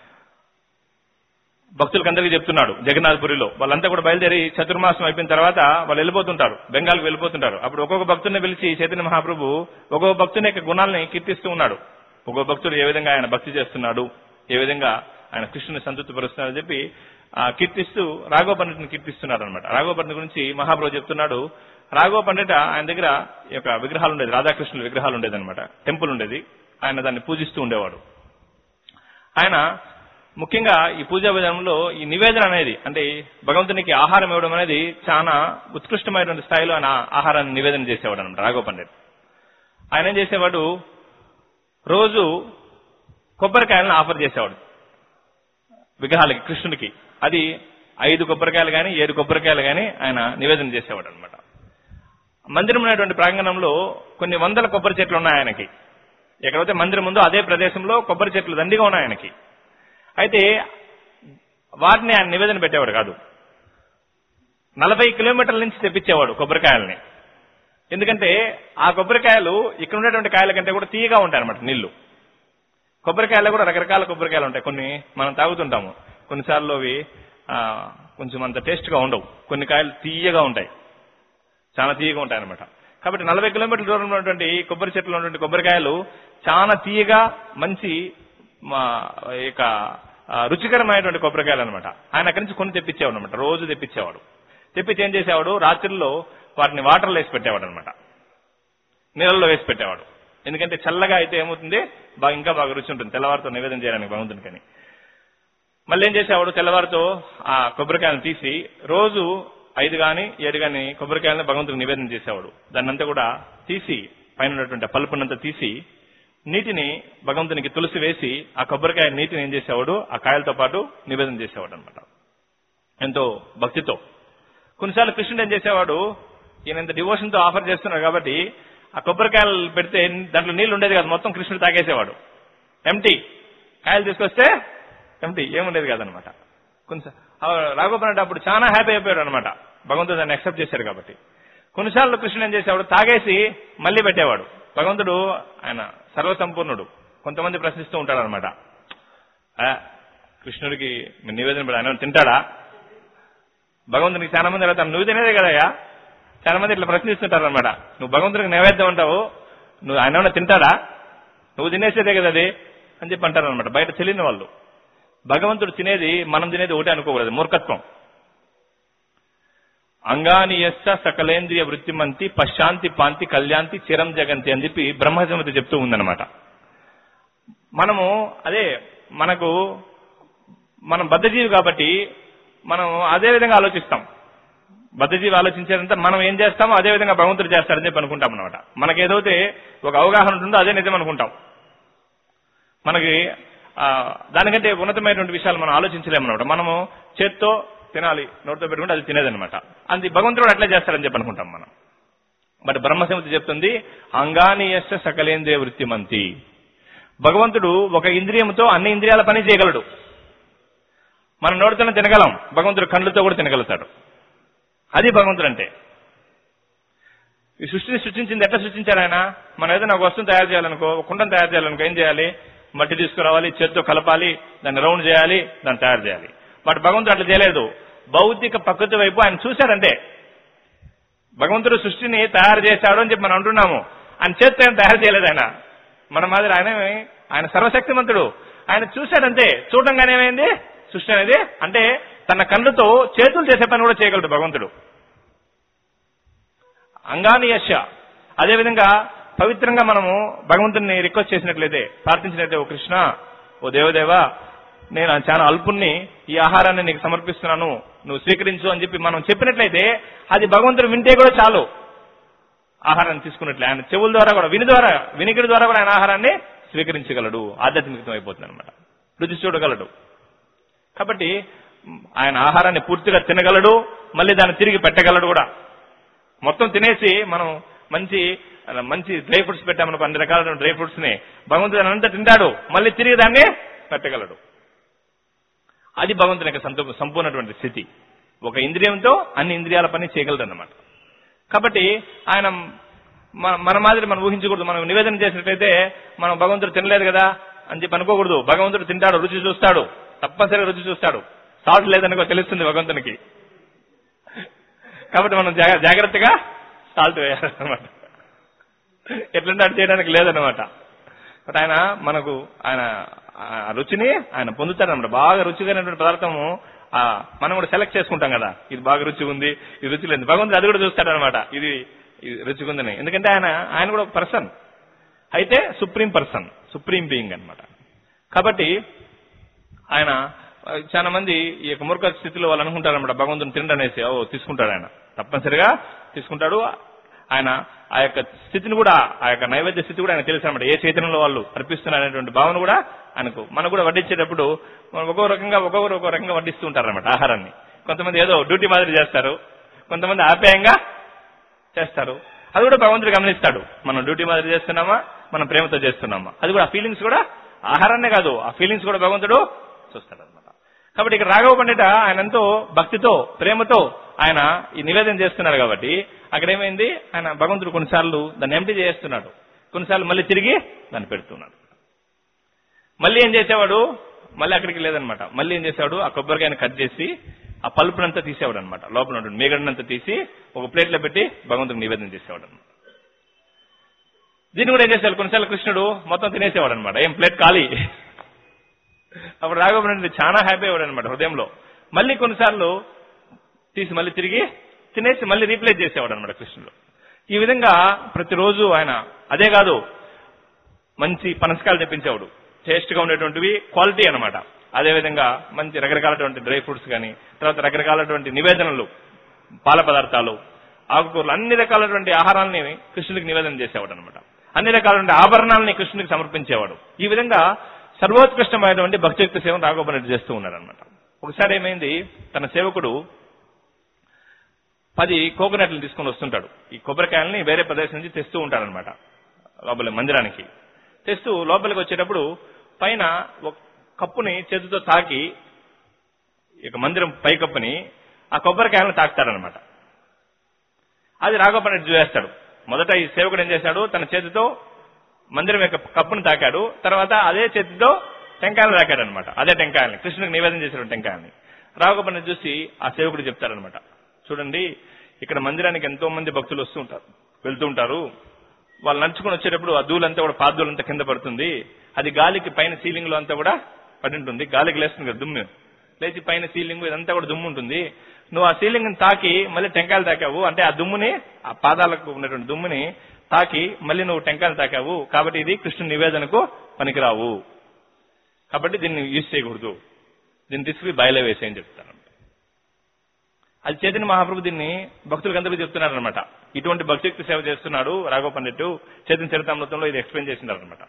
భక్తులకు అందరికీ చెప్తున్నాడు జగన్నాథపురిలో వాళ్ళంతా కూడా బయలుదేరి చతుర్మాసం అయిపోయిన తర్వాత వాళ్ళు వెళ్ళిపోతుంటారు బెంగాల్కి వెళ్ళిపోతుంటారు అప్పుడు ఒక్కొక్క భక్తుడిని పిలిచి చైతన్య మహాప్రభు ఒక్కొక్క భక్తుని యొక్క గుణాలని కీర్తిస్తూ ఉన్నాడు ఒక్కొక్క భక్తుడు ఏ విధంగా ఆయన భక్తి చేస్తున్నాడు ఏ విధంగా ఆయన కృష్ణుని సంతృప్తిపరుస్తున్నాడు అని చెప్పి ఆ, కీర్తిస్తూ రాఘవ పండిట్ని కీర్తిస్తున్నారు అనమాట రాఘవ పండిట్ గురించి మహాప్రభు చెప్తున్నాడు రాఘవ పండిట ఆయన దగ్గర ఈ యొక్క విగ్రహాలు ఉండేది రాధాకృష్ణుల విగ్రహాలు ఉండేది అనమాట టెంపుల్ ఉండేది ఆయన దాన్ని పూజిస్తూ ఉండేవాడు ఆయన ముఖ్యంగా ఈ పూజా విధానంలో ఈ నివేదన అనేది అంటే భగవంతునికి ఆహారం ఇవ్వడం అనేది చాలా ఉత్కృష్టమైనటువంటి స్థాయిలో ఆయన ఆహారాన్ని నివేదన చేసేవాడు అనమాట రాఘవ పండిట్ ఆయన ఏం చేసేవాడు రోజు కొబ్బరికాయలను ఆఫర్ చేసేవాడు విగ్రహాలకి కృష్ణుడికి అది ఐదు కొబ్బరికాయలు కానీ ఏడు కొబ్బరికాయలు కానీ ఆయన నివేదన చేసేవాడు అనమాట మందిరం ఉన్నటువంటి ప్రాంగణంలో కొన్ని వందల కొబ్బరి చెట్లు ఉన్నాయి ఆయనకి ఎక్కడైతే మందిరం ఉందో అదే ప్రదేశంలో కొబ్బరి చెట్లు దండిగా ఉన్నాయి ఆయనకి అయితే వాటిని ఆయన నివేదన పెట్టేవాడు కాదు నలభై కిలోమీటర్ల నుంచి తెప్పించేవాడు కొబ్బరికాయలని ఎందుకంటే ఆ కొబ్బరికాయలు ఇక్కడ ఉండేటువంటి కాయల కంటే కూడా తీయగా ఉంటాయి అనమాట నీళ్లు కొబ్బరికాయలు కూడా రకరకాల కొబ్బరికాయలు ఉంటాయి కొన్ని మనం తాగుతుంటాము కొన్నిసార్లు అవి ఆ, కొంచెం అంత టేస్ట్ గా ఉండవు కొన్ని కాయలు తీయగా ఉంటాయి చాలా తీయగా ఉంటాయి అనమాట కాబట్టి నలభై కిలోమీటర్ల దూరంలో ఉన్నటువంటి కొబ్బరి చెట్లు ఉన్నటువంటి కొబ్బరికాయలు చాలా తీయగా మంచి మా ఈ యొక్క ఆ, రుచికరమైనటువంటి కొబ్బరికాయలు అనమాట ఆయన అక్కడి నుంచి కొన్ని తెప్పించేవాడు అనమాట రోజు తెప్పించేవాడు తెప్పించి ఏం చేసేవాడు రాత్రుల్లో వాటిని వాటర్లో వేసి పెట్టేవాడు అనమాట నీళ్ళల్లో వేసి పెట్టేవాడు ఎందుకంటే చల్లగా అయితే ఏమవుతుంది బాగా ఇంకా బాగా రుచి ఉంటుంది తెల్లవారితో నివేదన చేయడానికి భగవంతునికని మళ్ళీ ఏం చేసేవాడు తెల్లవారితో ఆ కొబ్బరికాయలను తీసి రోజు ఐదు గాని ఏడు గాని కొబ్బరికాయలను భగవంతుడికి నివేదన చేసేవాడు దాన్ని అంతా కూడా తీసి పైన ఉన్నటువంటి ఆ పలుపునంతా తీసి నీటిని భగవంతునికి తులసి వేసి ఆ కొబ్బరికాయ నీటిని ఏం చేసేవాడు ఆ కాయలతో పాటు నివేదన చేసేవాడు అనమాట ఎంతో భక్తితో కొన్నిసార్లు కృష్ణుడు ఏం చేసేవాడు ఈయన ఇంత డివోషన్ తో ఆఫర్ చేస్తున్నాడు కాబట్టి ఆ కొబ్బరికాయలు పెడితే దాంట్లో నీళ్లు ఉండేది కాదు మొత్తం కృష్ణుడు తాగేసేవాడు ఎంటీ కాయలు తీసుకొస్తే ఎంటీ ఏముండేది కాదనమాట కొంచెం రాఘోపన్నట్టు అప్పుడు చాలా హ్యాపీ అయిపోయాడు అనమాట భగవంతుడు దాన్ని యాక్సెప్ట్ చేశాడు కాబట్టి కొన్నిసార్లు కృష్ణుడు ఏం చేసేవాడు తాగేసి మళ్ళీ పెట్టేవాడు భగవంతుడు ఆయన సర్వసంపూర్ణుడు కొంతమంది ప్రశ్నిస్తూ ఉంటాడు అనమాట కృష్ణుడికి మీరు నివేదన పెడ- ఆయన తింటాడా భగవంతునికి చాలా మంది అడుగుతారు నువ్వు తినేదే కదయ్యా చాలా మంది ఇట్లా ప్రశ్నిస్తుంటారు అనమాట నువ్వు భగవంతుడికి నైవేద్యం అంటావు నువ్వు ఆయన ఏమన్నా తింటాడా నువ్వు తినేసేదే కదా అది అని చెప్పి అంటారు అనమాట బయట తెలియని వాళ్ళు భగవంతుడు తినేది మనం తినేది ఒకటే అనుకోకూడదు మూర్ఖత్వం అంగాని యస్స సకలేంద్రియ వృత్తిమంతి పశాంతి పాంతి కళ్యాంతి చిరం జగంతి అని చెప్పి బ్రహ్మసమితి చెప్తూ ఉందన్నమాట మనము అదే మనకు మనం బద్ధజీవి కాబట్టి మనం అదే విధంగా ఆలోచిస్తాం బద్ధజీవి ఆలోచించేదంతా మనం ఏం చేస్తామో అదే విధంగా భగవంతుడు చేస్తాడని చెప్పి అనుకుంటాం అనమాట మనకేదైతే ఒక అవగాహన ఉంటుందో అదే నిజం అనుకుంటాం మనకి ఆ, దానికంటే ఉన్నతమైనటువంటి విషయాలు మనం ఆలోచించలేమన్నమాట మనము చేత్తో తినాలి నోటితో పెట్టుకుంటే అది తినేదన్నమాట అది భగవంతుడు అట్లే చేస్తాడని చెప్పి అనుకుంటాం మనం బట్ బ్రహ్మసమితి చెప్తుంది అంగానీయస్య సకలేంద్రియ వృత్తిమంతి భగవంతుడు ఒక ఇంద్రియంతో అన్ని ఇంద్రియాల పని చేయగలడు మనం నోటితోనే తినగలం భగవంతుడు కళ్ళుతో కూడా తినగలుగుతాడు అది భగవంతుడు అంటే ఈ సృష్టిని సృష్టించింది ఎట్లా సృష్టించారు ఆయన మనం ఏదైనా ఒక వస్తువుని తయారు చేయాలనుకో ఒక కుండను తయారు చేయాలనుకో ఏం చేయాలి మట్టి తీసుకురావాలి చేత్తో కలపాలి దాన్ని రౌండ్ చేయాలి దాన్ని తయారు చేయాలి బట్ భగవంతుడు అట్లా చేయలేదు భౌతిక ప్రకృతి వైపు ఆయన చూశాడంటే భగవంతుడు సృష్టిని తయారు చేశాడు అని చెప్పి మనం అంటున్నాము ఆయన చేత్తో ఏం తయారు చేయలేదు ఆయన మన మాదిరి ఆయన ఆయన సర్వశక్తిమంతుడు ఆయన చూశాడంతే చూడంగానే ఏమైంది సృష్టి అనేది అంటే తన కళ్ళతో చేతులు చేసే పని కూడా చేయగలడు భగవంతుడు అంగాని యశ అదేవిధంగా పవిత్రంగా మనము భగవంతుని రిక్వెస్ట్ చేసినట్లయితే ప్రార్థించినట్లయితే ఓ కృష్ణ ఓ దేవదేవా నేను చాలా అల్పుణ్ణి ఈ ఆహారాన్ని నీకు సమర్పిస్తున్నాను నువ్వు స్వీకరించు అని చెప్పి మనం చెప్పినట్లయితే అది భగవంతుడు వింటే కూడా చాలు ఆహారాన్ని తీసుకున్నట్లే ఆయన చెవుల ద్వారా కూడా విని ద్వారా వినికిడి ద్వారా కూడా ఆయన ఆహారాన్ని స్వీకరించగలడు ఆధ్యాత్మికతం అయిపోతుంది అనమాట రుచి చూడగలడు కాబట్టి మ్, ఆయన ఆహారాన్ని పూర్తిగా తినగలడు మళ్ళీ దాన్ని తిరిగి పెట్టగలడు కూడా మొత్తం తినేసి మనం మంచి అలా మంచి డ్రై ఫ్రూట్స్ పెట్టామనుకో అన్ని రకాల డ్రై ఫ్రూట్స్ ని భగవంతుడు దాన్ని అంతా తింటాడు మళ్ళీ తిరిగి దాన్ని పెట్టగలడు అది భగవంతుని యొక్క సంతో సంపూర్ణటువంటి స్థితి ఒక ఇంద్రియంతో అన్ని ఇంద్రియాల పని చేయగలడు అన్నమాట కాబట్టి ఆయన మన- మన మాదిరి మనం ఊహించకూడదు మనం నివేదన చేసినట్లయితే మనం భగవంతుడు తినలేదు కదా అని చెప్పి అనుకోకూడదు భగవంతుడు తింటాడు రుచి చూస్తాడు తప్పనిసరిగా రుచి చూస్తాడు సాల్ట్ లేదనుకో తెలుస్తుంది భగవంతునికి కాబట్టి మనం జాగ్ర- జాగ్రత్తగా సాల్ట్ వేయాలన్నమాట ఎట్లంటే అటు చేయడానికి లేదన్నమాట బట్ ఆయన మనకు ఆయన ఆ రుచిని ఆయన పొందుతారన్నమాట బాగా రుచిగానటువంటి పదార్థము ఆ మనం కూడా సెలెక్ట్ చేసుకుంటాం కదా ఇది బాగా రుచి ఉంది ఇది రుచి లేదు భగవంతుడు అది కూడా చూస్తాడనమాట ఇది ఇది రుచిగా ఉందని ఎందుకంటే ఆయన ఆయన కూడా ఒక పర్సన్ అయితే సుప్రీం పర్సన్ సుప్రీం బీయింగ్ అన్నమాట కాబట్టి ఆయన ఆ, చాలా మంది ఈ యొక్క మూర్ఖ స్థితిలో వాళ్ళు అనుకుంటారు అనమాట భగవంతుని తినడం అనేసి ఓ తీసుకుంటాడు ఆయన తప్పనిసరిగా తీసుకుంటాడు ఆయన ఆ యొక్క స్థితిని కూడా ఆ యొక్క నైవేద్య స్థితి కూడా ఆయన తెలుసు అనమాట ఏ చైతన్యంలో వాళ్ళు అర్పిస్తున్నారు అనేటువంటి భావన కూడా ఆయనకు మనకు కూడా వడ్డించేటప్పుడు మనం ఒక్కో రకంగా ఒక్కొక్కరు ఒక్కో రకంగా వడ్డిస్తూ ఉంటారు అనమాట ఆహారాన్ని కొంతమంది ఏదో డ్యూటీ మాదిరి చేస్తారు కొంతమంది ఆప్యాయంగా చేస్తారు అది కూడా భగవంతుడు గమనిస్తాడు మనం డ్యూటీ మాదిరి చేస్తున్నామా మనం ప్రేమతో చేస్తున్నామా అది కూడా ఆ ఫీలింగ్స్ కూడా ఆహారాన్నే కాదు ఆ ఫీలింగ్స్ కూడా భగవంతుడు చూస్తాడు అనమాట కాబట్టి ఇక్కడ రాఘవ పండిత ఆయన ఎంతో భక్తితో ప్రేమతో ఆయన ఈ నివేదన చేస్తున్నాడు కాబట్టి అక్కడ ఏమైంది ఆయన భగవంతుడు కొన్నిసార్లు దాన్ని ఎంటీ చేస్తున్నాడు కొన్నిసార్లు మళ్ళీ తిరిగి దాన్ని పెడుతున్నాడు మళ్ళీ ఏం చేసేవాడు మళ్ళీ అక్కడికి లేదనమాట మళ్ళీ ఏం చేసేవాడు ఆ కొబ్బరికాయని కట్ చేసి ఆ పలుపునంతా తీసేవాడు అనమాట లోపల ఉంటుంది మేగడనంతా తీసి ఒక ప్లేట్లో పెట్టి భగవంతుడికి నివేదన చేసేవాడు అనమాట దీన్ని కూడా ఏం చేసేవాడు కొన్నిసార్లు కృష్ణుడు మొత్తం తినేసేవాడు అనమాట ఏం ప్లేట్ ఖాళీ అప్పుడు రాఘవ చాలా హ్యాపీ అయ్యాడు అనమాట హృదయంలో మళ్ళీ కొన్నిసార్లు తీసి మళ్ళీ తిరిగి తినేసి మళ్ళీ రీప్లేస్ చేసేవాడు అనమాట కృష్ణుడు ఈ విధంగా ప్రతిరోజు ఆయన అదే కాదు మంచి పనసకాయలు తెప్పించేవాడు టేస్ట్ గా ఉండేటువంటివి క్వాలిటీ అన్నమాట అదేవిధంగా మంచి రకరకాలటువంటి డ్రై ఫ్రూట్స్ కానీ తర్వాత రకరకాలటువంటి నివేదనలు పాల పదార్థాలు ఆకుకూరలు అన్ని రకాలటువంటి ఆహారాన్ని కృష్ణుడికి నివేదన చేసేవాడు అనమాట అన్ని రకాలటువంటి ఆభరణాలని కృష్ణుడికి సమర్పించేవాడు ఈ విధంగా సర్వోత్కృష్టమైనటువంటి భక్తియుక్త సేవను రాఘవరెడ్డి చేస్తూ ఉన్నాడు అనమాట ఒకసారి ఏమైంది తన సేవకుడు పది కోకోనట్లు తీసుకొని వస్తుంటాడు ఈ కొబ్బరికాయలని వేరే ప్రదేశం నుంచి తెస్తూ ఉంటాడనమాట లోపల మందిరానికి తెస్తూ లోపలికి వచ్చేటప్పుడు పైన ఒక కప్పుని చేతితో తాకి ఇక మందిరం పై కప్పుని ఆ కొబ్బరికాయలను తాకుతాడనమాట అది రాఘవపన్నట్టు చూసేస్తాడు మొదట ఈ సేవకుడు ఏం చేశాడు తన చేతితో మందిరం యొక్క కప్పును తాకాడు తర్వాత అదే చేతితో టెంకాయలు తాకాడు అనమాట అదే టెంకాయల్ని కృష్ణుడికి నివేదన చేశాడు టెంకాయల్ని రాఘవపన్న చూసి ఆ సేవకుడు చెప్తాడనమాట చూడండి ఇక్కడ మందిరానికి ఎంతో మంది భక్తులు వస్తూ ఉంటారు వెళ్తూ ఉంటారు వాళ్ళు నడుచుకుని వచ్చేటప్పుడు ఆ ధూళంతా కూడా పాదూలంతా కింద పడుతుంది అది గాలికి పైన సీలింగ్ లో అంతా కూడా పడి ఉంటుంది గాలికి లేస్తుంది కదా దుమ్ము లేచి పైన సీలింగ్ ఇదంతా కూడా దుమ్ము ఉంటుంది నువ్వు ఆ సీలింగ్ తాకి మళ్ళీ టెంకాయలు తాకావు అంటే ఆ దుమ్ముని ఆ పాదాలకు ఉన్నటువంటి దుమ్ముని తాకి మళ్ళీ నువ్వు టెంకాయలు తాకావు కాబట్టి ఇది కృష్ణుని నివేదనకు పనికిరావు కాబట్టి దీన్ని యూజ్ చేయకూడదు దీన్ని తీసుకుని బయలు వేసేయని చెప్తాను అది చైతన్య మహాప్రభు దీన్ని భక్తులకు అందరికీ చెప్తున్నారు అనమాట ఇటువంటి భక్తియుక్త సేవ చేస్తున్నాడు రాఘవ పండిట్టు చైతన్య చరితామృతంలో ఇది ఎక్స్ప్లెయిన్ చేసినారు అనమాట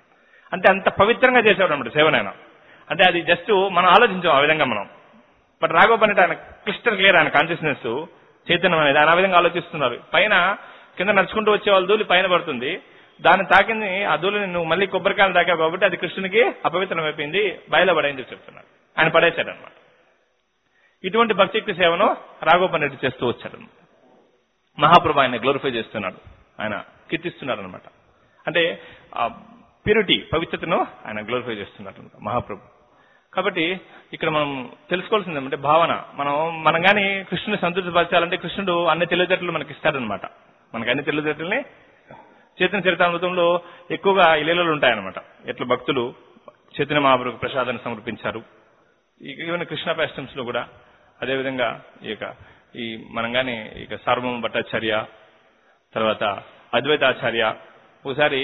అంటే అంత పవిత్రంగా చేసేవాడు అనమాట సేవనైనా అంటే అది జస్ట్ మనం ఆలోచించాం ఆ విధంగా మనం బట్ రాఘవ పండిట్ ఆయన క్లిస్టర్ క్లియర్ ఆయన కాన్షియస్నెస్ చైతన్యం అనేది ఆయన ఆ విధంగా ఆలోచిస్తున్నారు పైన కింద నడుచుకుంటూ వచ్చే వాళ్ళ ధూళి పైన పడుతుంది దాన్ని తాకింది ఆ ధూళిని నువ్వు మళ్ళీ కొబ్బరికాయలు తాకావు కాబట్టి అది కృష్ణునికి అపవిత్రం అయిపోయింది బయలు పడైంది చెప్పి చెప్తున్నారు ఆయన పడేశాడు అనమాట ఇటువంటి భక్తియుక్త సేవను రాఘవ పండిట్ చేస్తూ వచ్చాడు మహాప్రభు ఆయన గ్లోరిఫై చేస్తున్నాడు ఆయన కీర్తిస్తున్నారు అనమాట అంటే ఆ ప్యూరిటీ పవిత్రతను ఆయన గ్లోరిఫై చేస్తున్నారు మహాప్రభు కాబట్టి ఇక్కడ మనం తెలుసుకోవాల్సింది ఏమంటే భావన మనం మనం కానీ కృష్ణుని సంతృప్తిపరచాలంటే కృష్ణుడు అన్ని తెలివితేటలు మనకి ఇస్తాడనమాట మనకి అన్ని తెలివితేటల్ని చైతన్య చరితామృతంలో ఎక్కువగా ఈ లీలలు ఉంటాయన్నమాట ఎట్లా భక్తులు చైతన్య మహాప్రభుకు ప్రసాదాన్ని సమర్పించారు ఈవెన్ కృష్ణ ప్యాస్టమ్స్ లో కూడా అదేవిధంగా ఈ యొక్క ఈ మనం గాని ఇక సార్వభౌమ భట్టాచార్య తర్వాత అద్వైతాచార్య ఒకసారి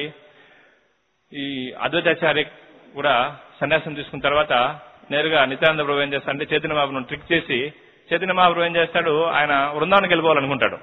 ఈ అద్వైతాచార్య కూడా సన్యాసం తీసుకున్న తర్వాత నేరుగా నిత్యానంద ప్రభు ఏం చేస్తాడంటే చైతన్య మహాప్రభును ట్రిక్ చేసి చైతన్య మహాప్రభు ఏం చేస్తాడు ఆయన వృందావనికి వెళ్ళిపోవాలనుకుంటాడు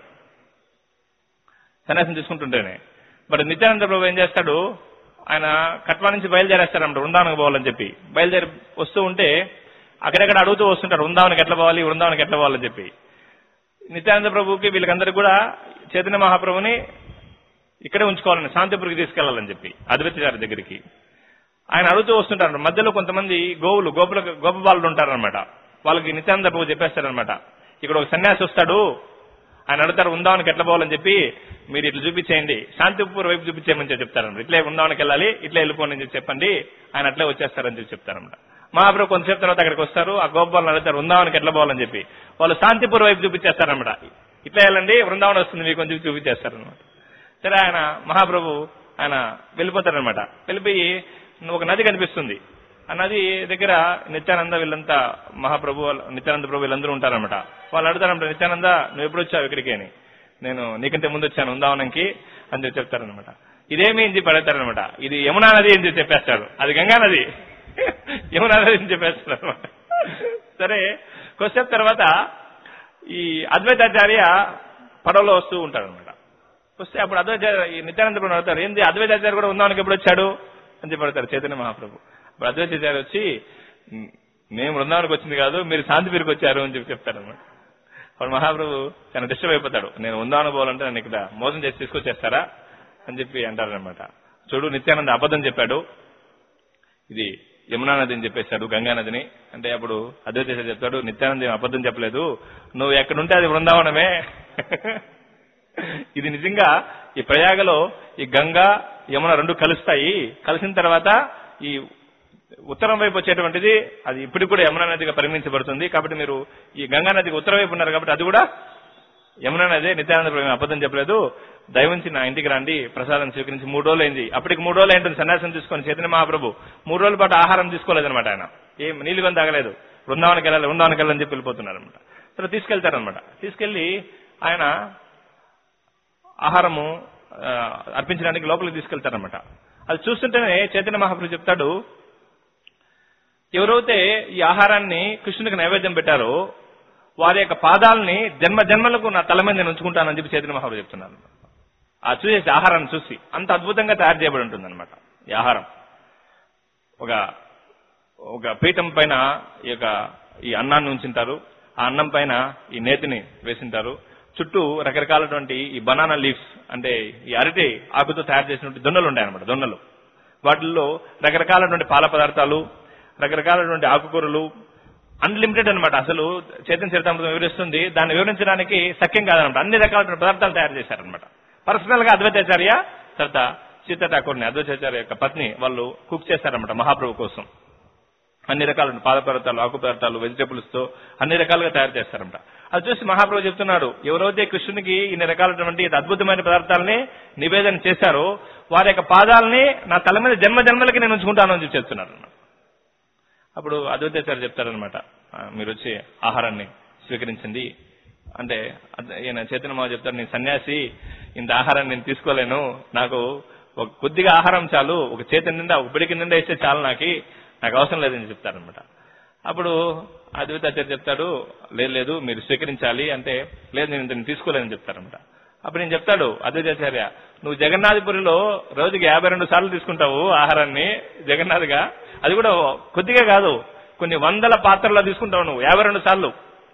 సన్యాసం తీసుకుంటుంటేనే మరి నిత్యానంద ప్రభు ఏం చేస్తాడు ఆయన కట్వా నుంచి బయలుదేరేస్తాడంట వృందావనకు పోవాలని చెప్పి బయలుదేరి వస్తూ ఉంటే అక్కడెక్కడ అడుగుతూ వస్తుంటారు వృందావనకి ఎట్లా పోవాలి వృందావనకి ఎట్లా పోవాలని చెప్పి నిత్యానంద ప్రభుకి వీళ్ళకందరికీ కూడా చైతన్య మహాప్రభుని ఇక్కడే ఉంచుకోవాలని శాంతిపురికి తీసుకెళ్లాలని చెప్పి అద్వైతాచార్య దగ్గరికి ఆయన అడుగుతూ వస్తుంటారు మధ్యలో కొంతమంది గోవులు గోపుల గోపబాలు ఉంటారనమాట వాళ్ళకి నిత్యానంద ప్రభు చెప్పేస్తారనమాట ఇక్కడ ఒక సన్యాసి వస్తాడు ఆయన అడుగుతారు ఉందామనికి ఎట్లా పోవాలని చెప్పి మీరు ఇట్లా చూపించేయండి శాంతిపూర్ వైపు చూపించేయమని చెప్పి చెప్తారన్నమాట ఇట్లే ఉందామనికి వెళ్ళాలి ఇట్లా వెళ్ళిపోండి అని చెప్పి చెప్పండి ఆయన అట్లే వచ్చేస్తారని చెప్పి చెప్తారన్నమాట మహాప్రభు కొంతసేపు తర్వాత అక్కడికి వస్తారు ఆ గోపాలను అడుగుతారు వృందావనికి ఎట్లా పోవాలని చెప్పి వాళ్ళు శాంతిపూర్ వైపు చూపించేస్తారన్నమాట ఇట్లా వెళ్ళండి వృందావనం వస్తుంది మీకు అని చెప్పి చూపించేస్తారనమాట సరే ఆయన మహాప్రభు ఆయన వెళ్ళిపోతారనమాట వెళ్ళిపోయి ఒక నది కనిపిస్తుంది ఆ నది దగ్గర నిత్యానంద వీళ్ళంతా మహాప్రభు వాళ్ళ- నిత్యానంద ప్రభు వీళ్ళందరూ ఉంటారనమాట వాళ్ళు అడుగుతారంట నిత్యానంద నువ్వు ఎప్పుడు వచ్చావు ఇక్కడికి అని నేను నీకంటే ముందు వచ్చాను ఉందావనంకి అని చెప్పి చెప్తారనమాట ఇదేమి అని చెప్పి అడుగుతారనమాట ఇది యమునా నది అని చెప్పి చెప్పేస్తాడు అది గంగా నది యమునా నది అని చెప్పేస్తాడు అనమాట సరే కొద్దిసేపు తర్వాత ఈ అద్వైతాచార్య పడవలో వస్తూ ఉంటారనమాట వస్తే అప్పుడు అద్వైతాచార్య ఈ నిత్యానంద ప్రభు అడుగుతారు ఏంది అద్వైతాచార్య కూడా ఉందామనికి ఎప్పుడు వచ్చాడు అని చెప్పి అడుగుతారు చైతన్య మహాప్రభు అప్పుడు అద్వైతాచార్య వచ్చి "మ్, మేము బృందావనికి వచ్చింది కాదు మీరు శాంతిపీరికి వచ్చారు అని చెప్పి చెప్తారనమాట అప్పుడు మహాప్రభు చాలా డిస్టర్బ్ అయిపోతాడు నేను ఉందామని పోవాలంటే నన్ను ఇక్కడ మోసం చేసి తీసుకొచ్చేస్తారా అని చెప్పి అంటారనమాట చూడు నిత్యానంద అబద్ధం చెప్పాడు ఇది యమునా నది అని చెప్పేశాడు గంగా నదిని అంటే అప్పుడు అద్వైత చెప్తాడు నిత్యానంద ఏం అబద్ధం చెప్పలేదు నువ్వు ఎక్కడుంటే అది బృందావనమే ఇది నిజంగా ఈ ప్రయాగలో ఈ గంగా యమున రెండు కలుస్తాయి కలిసిన తర్వాత ఈ ఉత్తరం వైపు వచ్చేటువంటిది అది ఇప్పటికి కూడా యమునా నదిగా పరిగణించబడుతుంది కాబట్టి మీరు ఈ గంగా నదికి ఉత్తర వైపు ఉన్నారు కాబట్టి అది కూడా యమునా నదే నిత్యానంద ప్రభు ఏం అబద్ధం చెప్పలేదు దయవుంచి నా ఇంటికి రండి ప్రసాదం స్వీకరించి మూడు రోజులు అయింది అప్పటికి మూడు రోజులు అయింటుంది సన్యాసం తీసుకొని చైతన్య మహాప్రభు మూడు రోజుల పాటు ఆహారం తీసుకోలేదన్నమాట ఆయన ఏం నీళ్లు కొని తాగలేదు బృందావనకి వెళ్ళాలి బృందావనకి వెళ్ళాలని చెప్పి వెళ్ళిపోతున్నారనమాట సరే తీసుకెళ్తారనమాట తీసుకెళ్లి ఆయన ఆహారము ఆ, అర్పించడానికి లోపలికి తీసుకెళ్తారనమాట అది చూస్తుంటేనే చైతన్య మహాప్రభు చెప్తాడు ఎవరైతే ఈ ఆహారాన్ని కృష్ణునికి నైవేద్యం పెట్టారో వారి యొక్క పాదాలని జన్మ జన్మలకు నా తల మీద నేను ఉంచుకుంటానని చెప్పి చైతన్య మహాప్రభు చెప్తున్నాను ఆ చూసేసి ఆహారాన్ని చూసి అంత అద్భుతంగా తయారు చేయబడి ఉంటుంది ఈ ఆహారం ఒక ఒక పీఠం పైన ఈ యొక్క ఈ అన్నాన్ని ఉంచుంటారు ఆ అన్నం పైన ఈ నేతిని వేసింటారు చుట్టూ రకరకాలటువంటి ఈ బనానా లీవ్స్ అంటే ఈ అరటి ఆకుతో తయారు చేసినటువంటి దొన్నలు ఉంటాయన్నమాట దొన్నలు వాటిల్లో రకరకాలటువంటి పాల పదార్థాలు రకరకాలటువంటి ఆకుకూరలు అన్లిమిటెడ్ అన్నమాట అసలు చైతన్య చరితామృతం వివరిస్తుంది దాన్ని వివరించడానికి సఖ్యం కాదనమాట అన్ని రకాల పదార్థాలు తయారు చేశారనమాట పర్సనల్ గా అద్వైతాచార్య తర్వాత సీతా ఠాకూర్ని అద్వైతాచార్య యొక్క పత్ని వాళ్ళు కుక్ చేశారనమాట మహాప్రభు కోసం అన్ని రకాల పాద పదార్థాలు ఆకు పదార్థాలు వెజిటబుల్స్ తో అన్ని రకాలుగా తయారు చేస్తారంట అది చూసి మహాప్రభు చెప్తున్నాడు ఎవరైతే కృష్ణునికి ఇన్ని రకాలైనటువంటి ఇది అద్భుతమైన పదార్థాలని నివేదన చేశారో వారి యొక్క పాదాలని నా తల మీద జన్మ జన్మలకి నేను ఉంచుకుంటాను అని చెప్పి చెప్తున్నారు అన్నమాట. అప్పుడు అద్వైతాచార్య చెప్తారనమాట మీరు వచ్చి ఆహారాన్ని స్వీకరించండి అంటే అద- ఈయన చైతన్య మహా చెప్తారు నేను సన్యాసి ఇంత ఆహారాన్ని నేను తీసుకోలేను నాకు ఒక కొద్దిగా ఆహారం చాలు ఒక చేతి నిండా ఒక పిడికి నిండా ఇస్తే చాలు నాకు నాకు అవసరం లేదని చెప్తారనమాట అప్పుడు అద్వైతాచార్య చెప్తాడు లేదు లేదు మీరు స్వీకరించాలి అంటే లేదు నేను ఇంత తీసుకోలేదని చెప్తారనమాట అప్పుడు నేను చెప్తాడు అద్వైతాచార్య నువ్వు జగన్నాథపురిలో రోజుకి యాభై రెండు సార్లు తీసుకుంటావు ఆహారాన్ని జగన్నాథ్గా అది కూడా కొద్దిగా కాదు కొన్ని వందల పాత్రల్లో తీసుకుంటావు నువ్వు యాభై రెండు సార్లు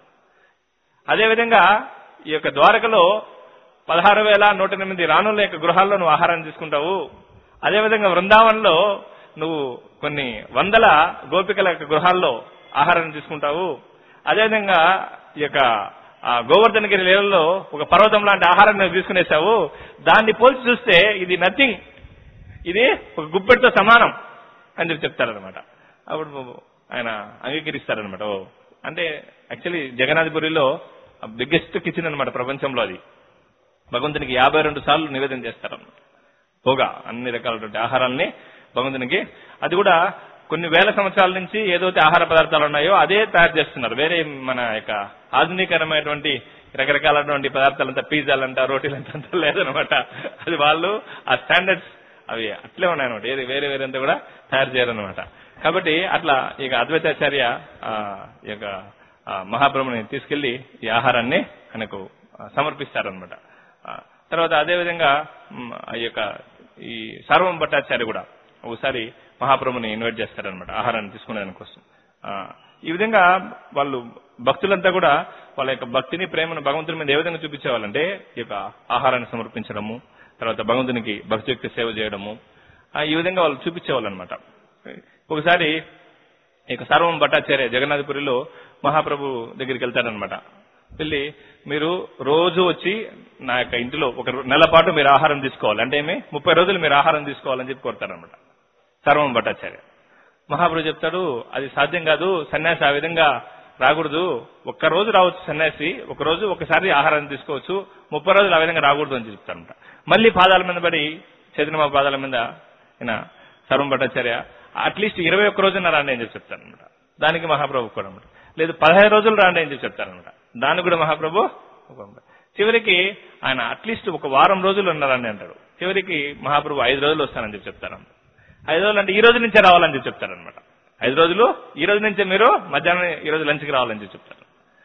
అదేవిధంగా ఈ యొక్క ద్వారకలో పదహారు వేల నూట ఎనిమిది రాణుల యొక్క గృహాల్లో నువ్వు ఆహారాన్ని తీసుకుంటావు అదేవిధంగా బృందావనంలో నువ్వు కొన్ని వందల గోపికల యొక్క గృహాల్లో ఆహారాన్ని తీసుకుంటావు అదేవిధంగా ఈ యొక్క ఆ గోవర్ధనగిరి లీలలో ఒక పర్వతం లాంటి ఆహారాన్ని నువ్వు తీసుకునేసావు దాన్ని పోల్చి చూస్తే ఇది నథింగ్ ఇది ఒక గుప్పెడితో సమానం అని చెప్పి చెప్తారనమాట అప్పుడు ఆయన అంగీకరిస్తారనమాట ఓ అంటే యాక్చువల్లీ జగన్నాథపురిలో బిగ్గెస్ట్ కిచెన్ అనమాట ప్రపంచంలో అది భగవంతునికి యాభై రెండు సార్లు నివేదన చేస్తారు పోగా అన్ని రకాలైనటువంటి ఆహారాల్ని భగవంతునికి అది కూడా కొన్ని వేల సంవత్సరాల నుంచి ఏదైతే ఆహార పదార్థాలు ఉన్నాయో అదే తయారు చేస్తున్నారు వేరే మన యొక్క ఆధునికరమైనటువంటి రకరకాలైనటువంటి పదార్థాలంతా పిజ్జాలంట రోటీలంతా అంతా లేదనమాట అది వాళ్ళు ఆ స్టాండర్డ్స్ అవి అట్లే ఉన్నాయన్నమాట ఏది వేరే వేరే అంతా కూడా తయారు చేయరనమాట కాబట్టి అట్లా ఇక అద్వైతాచార్య ఆ, ఈ యొక్క ఆ, మహాప్రభుని తీసుకెళ్లి ఈ ఆహారాన్ని ఆయనకు ఆ, సమర్పిస్తారనమాట ఆ, తర్వాత అదేవిధంగా మ్, ఈ యొక్క ఈ సార్వం భట్టాచార్య కూడా ఒకసారి మహాప్రభుని ఇన్వైట్ చేస్తారనమాట ఆహారాన్ని తీసుకునే దానికోసం ఆ, ఈ విధంగా వాళ్ళు భక్తులంతా కూడా వాళ్ళ యొక్క భక్తిని ప్రేమను భగవంతుని మీద ఏ విధంగా చూపించేవాళ్ళంటే ఈ యొక్క ఆహారాన్ని సమర్పించడము తర్వాత భగవంతునికి భక్తియుక్త సేవ చేయడము ఆ, ఈ విధంగా వాళ్ళు చూపించేవాళ్ళు అనమాట ఒకసారి ఈ యొక్క సర్వం భట్టాచార్య జగన్నాథపురిలో మహాప్రభు దగ్గరికి వెళ్తారనమాట వెళ్ళి మీరు రోజు వచ్చి నా యొక్క ఇంటిలో ఒక నెల పాటు మీరు ఆహారం తీసుకోవాలి అంటే ఏమి ముప్పై రోజులు మీరు ఆహారం తీసుకోవాలని చెప్పి కోరుతారనమాట సర్వం భట్టాచార్య మహాప్రభు చెప్తాడు అది సాధ్యం కాదు సన్యాసి ఆ విధంగా రాకూడదు ఒక్క రోజు రావచ్చు సన్యాసి ఒక రోజు ఒకసారి ఆహారాన్ని తీసుకోవచ్చు ముప్పై రోజులు ఆ విధంగా రాకూడదు అని చెప్తారంట మళ్ళీ పాదాల మీద పడి చైతన్య పాదాల మీద ఈయన సర్వం భట్టాచార్య అట్లీస్ట్ ఇరవై ఒక్క రోజున రాండి అని చెప్పి చెప్తారనమాట దానికి మహాప్రభు కూడా అనమాట లేదు పదహైదు రోజులు రాండి అని చెప్పి చెప్తారనమాట దానికి కూడా మహాప్రభు ఒప్పుకోనమాట. చివరికి ఆయన అట్లీస్ట్ ఒక వారం రోజులు ఉన్నారని అంటాడు చివరికి మహాప్రభు ఐదు రోజులు వస్తానని చెప్పి చెప్తారన్నమాట ఐదు రోజులు అంటే ఈ రోజు నుంచే రావాలని చెప్పి చెప్తారనమాట ఐదు రోజులు ఈ రోజు నుంచే మీరు మధ్యాహ్నం ఈ రోజు లంచ్కి రావాలని చెప్పి చెప్తారు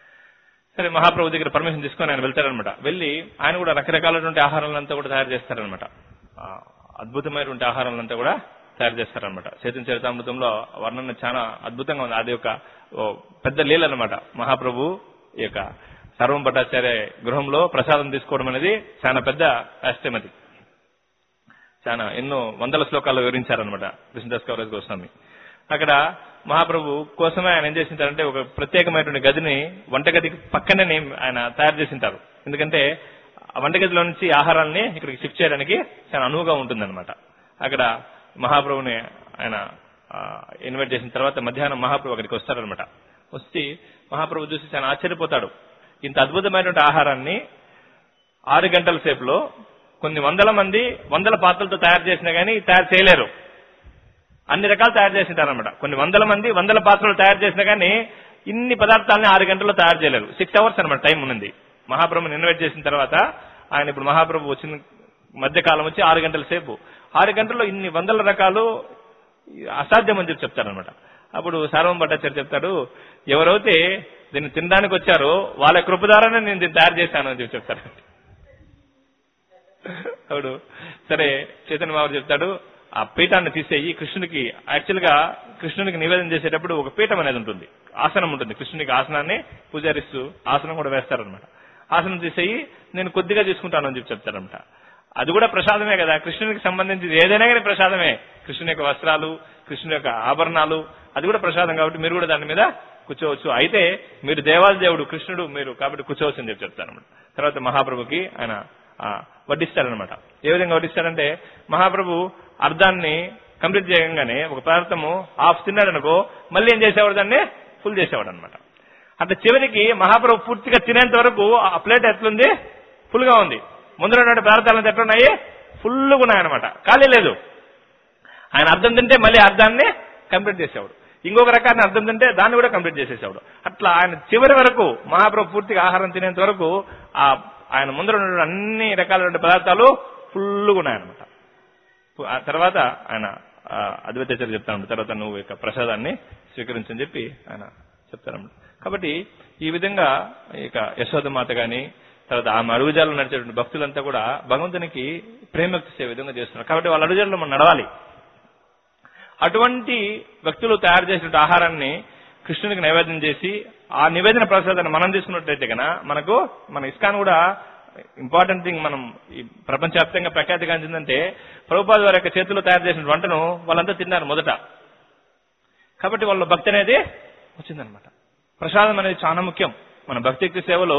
సరే మహాప్రభు దగ్గర పర్మిషన్ తీసుకొని ఆయన వెళ్తారనమాట వెళ్ళి ఆయన కూడా రకరకాలైనటువంటి ఆహారాలంతా కూడా తయారు చేస్తారనమాట ఆ, అద్భుతమైనటువంటి ఆహారాలంతా కూడా తయారు చేస్తారనమాట చైతన్య చరితామృతంలో వర్ణన చాలా అద్భుతంగా ఉంది అది ఒక ఓ పెద్ద లీల అనమాట మహాప్రభు ఈ యొక్క సర్వం భట్టాచార్య గృహంలో ప్రసాదం తీసుకోవడం అనేది చాలా పెద్ద కష్టం అది చాలా ఎన్నో వందల శ్లోకాలు వివరించారనమాట కృష్ణదాస్ కవరేజ్ గోస్వామి అక్కడ మహాప్రభు కోసమే ఆయన ఏం చేసింటారంటే ఒక ప్రత్యేకమైనటువంటి గదిని వంటగదికి పక్కనే ఆయన తయారు చేసింటారు ఎందుకంటే ఆ వంటగదిలో నుంచి ఆహారాన్ని ఇక్కడికి షిఫ్ట్ చేయడానికి చాలా అనువుగా ఉంటుందన్నమాట అక్కడ మహాప్రభుని ఆయన ఇన్వైట్ చేసిన తర్వాత మధ్యాహ్నం మహాప్రభు అక్కడికి వస్తారనమాట వచ్చి మహాప్రభు చూసి చాలా ఆశ్చర్యపోతాడు ఇంత అద్భుతమైనటువంటి ఆహారాన్ని ఆరు గంటల సేపులో కొన్ని వందల మంది వందల పాత్రలతో తయారు చేసినా గానీ తయారు చేయలేరు అన్ని రకాలు తయారు చేసింటారనమాట కొన్ని వందల మంది వందల పాత్రలు తయారు చేసినా గానీ ఇన్ని పదార్థాలని ఆరు గంటల్లో తయారు చేయలేరు సిక్స్ అవర్స్ అనమాట టైం ఉన్నది మహాప్రభుని ఇన్వైట్ చేసిన తర్వాత ఆయన ఇప్పుడు మహాప్రభు వచ్చిన మధ్యకాలం వచ్చి ఆరు గంటల సేపు ఆరు గంటల్లో ఇన్ని వందల రకాలు అసాధ్యం అని చెప్పి చెప్తారనమాట అప్పుడు సార్వం భట్టాచార్య చెప్తాడు ఎవరైతే దీన్ని తినడానికి వచ్చారో వాళ్ళ కృప ద్వారానే నేను దీన్ని తయారు చేశాను అని చెప్పి చెప్తారు అప్పుడు సరే చైతన్య బాబు చెప్తాడు ఆ పీఠాన్ని తీసేయి కృష్ణునికి యాక్చువల్ గా కృష్ణునికి నివేదన చేసేటప్పుడు ఒక పీఠం అనేది ఉంటుంది ఆసనం ఉంటుంది కృష్ణునికి ఆసనాన్ని పూజారిస్తూ ఆసనం కూడా వేస్తారనమాట ఆసనం తీసేయి నేను కొద్దిగా తీసుకుంటాను అని చెప్పి చెప్తారనమాట అది కూడా ప్రసాదమే కదా కృష్ణునికి సంబంధించి ఏదైనా కానీ ప్రసాదమే కృష్ణుని యొక్క వస్త్రాలు కృష్ణుని యొక్క ఆభరణాలు అది కూడా ప్రసాదం కాబట్టి మీరు కూడా దాని మీద కూర్చోవచ్చు అయితే మీరు దేవాది దేవుడు కృష్ణుడు మీరు కాబట్టి కూర్చోవచ్చు అని చెప్పి చెప్తారనమాట తర్వాత మహాప్రభుకి ఆయన ఆ, వడ్డిస్తారనమాట ఏ విధంగా వడ్డిస్తారంటే మహాప్రభు అర్ధాన్ని కంప్లీట్ చేయగానే ఒక పదార్థము హాఫ్ తిన్నాడనుకో మళ్ళీ ఏం చేసేవాడు దాన్ని ఫుల్ చేసేవాడు అనమాట అట్లా చివరికి మహాప్రభు పూర్తిగా తినేంత వరకు ఆ ప్లేట్ ఎట్లుంది ఫుల్ గా ఉంది ముందర ఉన్నటువంటి పదార్థాలు ఎట్లున్నాయి ఫుల్గా ఉన్నాయన్నమాట ఖాళీ లేదు ఆయన అర్థం తింటే మళ్ళీ అర్థాన్ని కంప్లీట్ చేసేవాడు ఇంకొక రకాన్ని అర్థం తింటే దాన్ని కూడా కంప్లీట్ చేసేసేవాడు అట్లా ఆయన చివరి వరకు మహాప్రభు పూర్తిగా ఆహారం తినేంత వరకు ఆ ఆయన ముందర ఉన్న అన్ని రకాలైన పదార్థాలు ఫుల్గా ఉన్నాయన్నమాట ఆ తర్వాత ఆయన ఆ, అద్వైతాచార్య చెప్తాను తర్వాత నువ్వు యొక్క ప్రసాదాన్ని స్వీకరించని చెప్పి ఆయన చెప్తారన్నమాట కాబట్టి ఈ విధంగా ఇక యశోదమాత గాని తర్వాత ఆమె అడుగుజాలలో నడిచేటువంటి భక్తులంతా కూడా భగవంతునికి ప్రేమక్తి విధంగా చేస్తున్నారు కాబట్టి వాళ్ళ అడుగుజాలలో మనం నడవాలి అటువంటి వ్యక్తులు తయారు చేసిన ఆహారాన్ని కృష్ణునికి నైవేద్యం చేసి ఆ నివేదన ప్రసాదాన్ని మనం తీసుకున్నట్లయితే కనుక మనకు మన ఇస్కాన్ కూడా ఇంపార్టెంట్ థింగ్ మనం ఈ ప్రపంచవ్యాప్తంగా ప్రఖ్యాతి గాంచిందంటే ప్రభుపాద వారి యొక్క చేతిలో తయారు చేసిన వంటను వాళ్ళంతా తిన్నారు మొదట కాబట్టి వాళ్ళ భక్తి అనేది వచ్చిందనమాట ప్రసాదం అనేది చాలా ముఖ్యం మన భక్తి సేవలో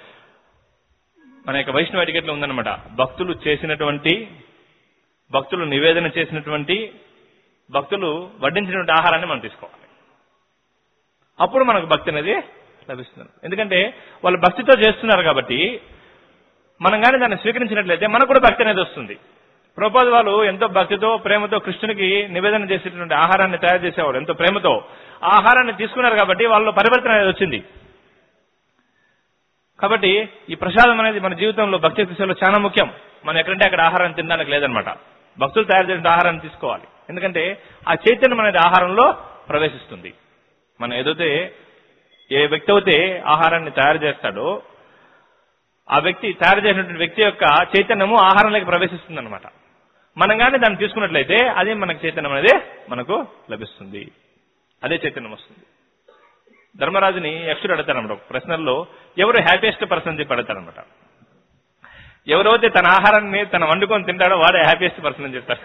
మన యొక్క వైష్ణవ ఎటికెట్లో ఉందన్నమాట భక్తులు చేసినటువంటి భక్తులు నివేదన చేసినటువంటి భక్తులు వడ్డించినటువంటి ఆహారాన్ని మనం తీసుకోవాలి అప్పుడు మనకు భక్తి అనేది లభిస్తుంది ఎందుకంటే వాళ్ళు భక్తితో చేస్తున్నారు కాబట్టి మనం కానీ దాన్ని స్వీకరించినట్లయితే మనకు కూడా భక్తి అనేది వస్తుంది ప్రభుపాద వాళ్ళు ఎంతో భక్తితో ప్రేమతో కృష్ణునికి నివేదన చేసేటువంటి ఆహారాన్ని తయారు చేసేవాడు ఎంతో ప్రేమతో ఆ ఆహారాన్ని తీసుకున్నారు కాబట్టి వాళ్ళు పరివర్తన అనేది వచ్చింది కాబట్టి ఈ ప్రసాదం అనేది మన జీవితంలో భక్తి దిశలో చాలా ముఖ్యం మనం ఎక్కడంటే అక్కడ ఆహారం తినడానికి లేదనమాట భక్తులు తయారు చేసిన ఆహారాన్ని తీసుకోవాలి ఎందుకంటే ఆ చైతన్యం అనేది ఆహారంలో ప్రవేశిస్తుంది మనం ఏదైతే ఏ వ్యక్తి అయితే ఆహారాన్ని తయారు చేస్తాడో ఆ వ్యక్తి తయారు చేసినటువంటి వ్యక్తి యొక్క చైతన్యము ఆహారంలోకి ప్రవేశిస్తుంది అనమాట మనం కానీ దాన్ని తీసుకున్నట్లయితే అదే మనకు చైతన్యం అనేది మనకు లభిస్తుంది అదే చైతన్యం వస్తుంది ధర్మరాజుని యక్షుడు అడతారనమాట ఒక ప్రశ్నల్లో ఎవరు హ్యాపీయెస్ట్ పర్సన్ చెప్పి అడతారనమాట ఎవరైతే తన ఆహారాన్ని తన వండుకొని తింటాడో వాడే హ్యాపీయెస్ట్ పర్సన్ అని చెప్తారు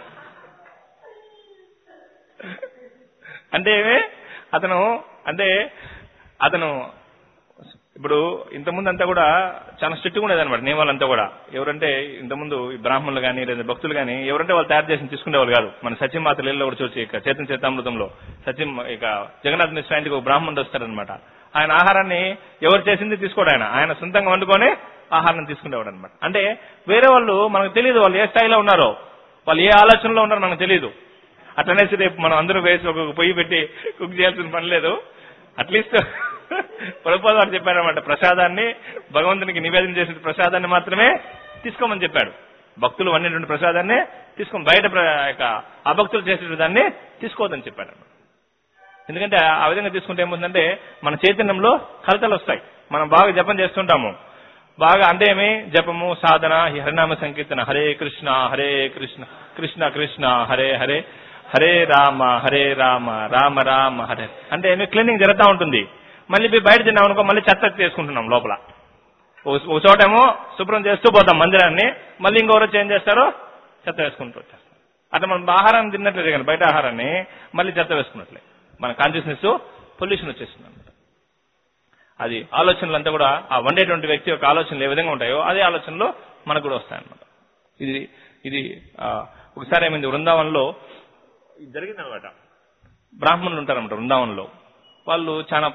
అంటే అతను అంటే అతను ఇప్పుడు ఇంతకుముందు అంతా కూడా చాలా స్ట్రిక్ట్ ఉండేది అనమాట నియమాలంతా కూడా ఎవరంటే ఇంతకుముందు ఈ బ్రాహ్మణులు కానీ లేదా భక్తులు కానీ ఎవరంటే వాళ్ళు తయారు చేసి తీసుకునేవాళ్ళు కాదు మన సత్యమాత లీలలో కూడా చూసి ఇక చేతన చేతామృతంలో సత్యం ఇక జగన్నాథ్ మిశ్రా ఇంటికి ఒక బ్రాహ్మణుడు వస్తారనమాట ఆయన ఆహారాన్ని ఎవరు చేసింది తీసుకోడు ఆయన ఆయన సొంతంగా వండుకొని ఆహారం తీసుకునేవాడు అనమాట అంటే వేరే వాళ్ళు మనకు తెలియదు వాళ్ళు ఏ స్థాయిలో ఉన్నారో వాళ్ళు ఏ ఆలోచనలో ఉన్నారో మనకు తెలియదు అట్లనేసి రేపు మనం అందరూ వేసి ఒక పొయ్యి పెట్టి కుక్ చేయాల్సిన పని లేదు అట్లీస్ట్ ప్రభుపాద వారు చెప్పారనమాట ప్రసాదాన్ని భగవంతునికి నివేదన చేసిన ప్రసాదాన్ని మాత్రమే తీసుకోమని చెప్పాడు భక్తులు వండినటువంటి ప్రసాదాన్ని తీసుకొని బయట ప్ర- యొక్క అభక్తులు చేసిన దాన్ని తీసుకోవద్దని చెప్పాడు ఎందుకంటే ఆ విధంగా తీసుకుంటే ఏముందంటే మన చైతన్యంలో కలతలు వస్తాయి మనం బాగా జపం చేస్తుంటాము బాగా అంటే ఏమి జపము సాధన ఈ హరినామ సంకీర్తన హరే కృష్ణ హరే కృష్ణ కృష్ణ కృష్ణ హరే హరే హరే రామ హరే రామ రామ రామ హరే అంటే ఏమి క్లీనింగ్ జరుగుతూ ఉంటుంది మళ్ళీ పోయి బయట తిన్నాం అనుకో మళ్ళీ చెత్త చేసుకుంటున్నాం లోపల ఒక- ఒక చోటేమో శుభ్రం చేస్తూ పోతాం మందిరాన్ని మళ్ళీ ఇంకొకరు చేంజ్ చేస్తారో చెత్త వేసుకుంటూ వచ్చేస్తాం అట్లా మనం ఆహారాన్ని తిన్నట్లేదు కానీ బయట ఆహారాన్ని మళ్ళీ చెత్త వేసుకున్నట్లే మన కాన్షియస్నెస్ పొల్యూషన్ వచ్చేస్తుంది అనమాట అది ఆలోచనలు అంతా కూడా ఆ వండేటువంటి వ్యక్తి యొక్క ఆలోచనలు ఏ విధంగా ఉంటాయో అదే ఆలోచనలు మనకు కూడా వస్తాయన్నమాట ఇది ఇది ఆ, ఒకసారి ఏమైంది వృందావనంలో ఇది జరిగిందనమాట బ్రాహ్మణులు ఉంటారన్నమాట వృందావనంలో వాళ్ళు చాలా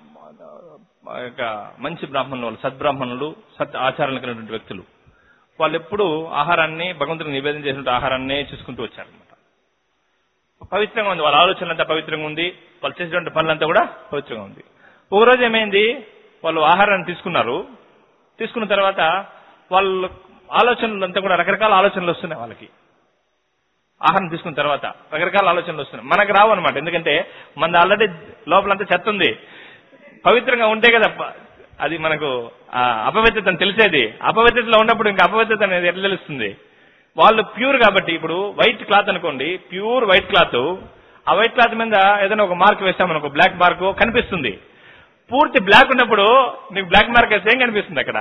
ఆ యొక్క మంచి బ్రాహ్మణులు వాళ్ళు సద్బ్రాహ్మణులు సత్ ఆచారాలు కలిగినటువంటి వ్యక్తులు వాళ్ళు ఎప్పుడు ఆహారాన్ని భగవంతుడికి నివేదన చేసినట్టు ఆహారాన్ని చూసుకుంటూ వచ్చారనమాట పవిత్రంగా ఉంది వాళ్ళ ఆలోచనలంతా పవిత్రంగా ఉంది వాళ్ళు చేసేటువంటి పనులంతా కూడా పవిత్రంగా ఉంది ఒక రోజు ఏమైంది వాళ్ళు ఆహారాన్ని తీసుకున్నారు తీసుకున్న తర్వాత వాళ్ళ ఆలోచనలు అంతా కూడా రకరకాల ఆలోచనలు వస్తున్నాయి వాళ్ళకి ఆహారం తీసుకున్న తర్వాత రకరకాల ఆలోచనలు వస్తున్నాయి మనకు రావు అనమాట ఎందుకంటే మన ఆల్రెడీ లోపలంతా చెత్త ఉంది పవిత్రంగా ఉంటే కదా ప- అది మనకు ఆ అపవిత్రత అని తెలిసేది అపవిత్రతలో ఉన్నప్పుడు ఇంకా అపవిత్రత అనేది ఎట్లా తెలుస్తుంది వాళ్ళు ప్యూర్ కాబట్టి ఇప్పుడు వైట్ క్లాత్ అనుకోండి ప్యూర్ వైట్ క్లాత్ ఆ వైట్ క్లాత్ మీద ఏదైనా ఒక మార్క్ వేస్తామనుకో బ్లాక్ మార్క్ కనిపిస్తుంది పూర్తి బ్లాక్ ఉన్నప్పుడు నీకు బ్లాక్ మార్క్ వేస్తే ఏం కనిపిస్తుంది అక్కడ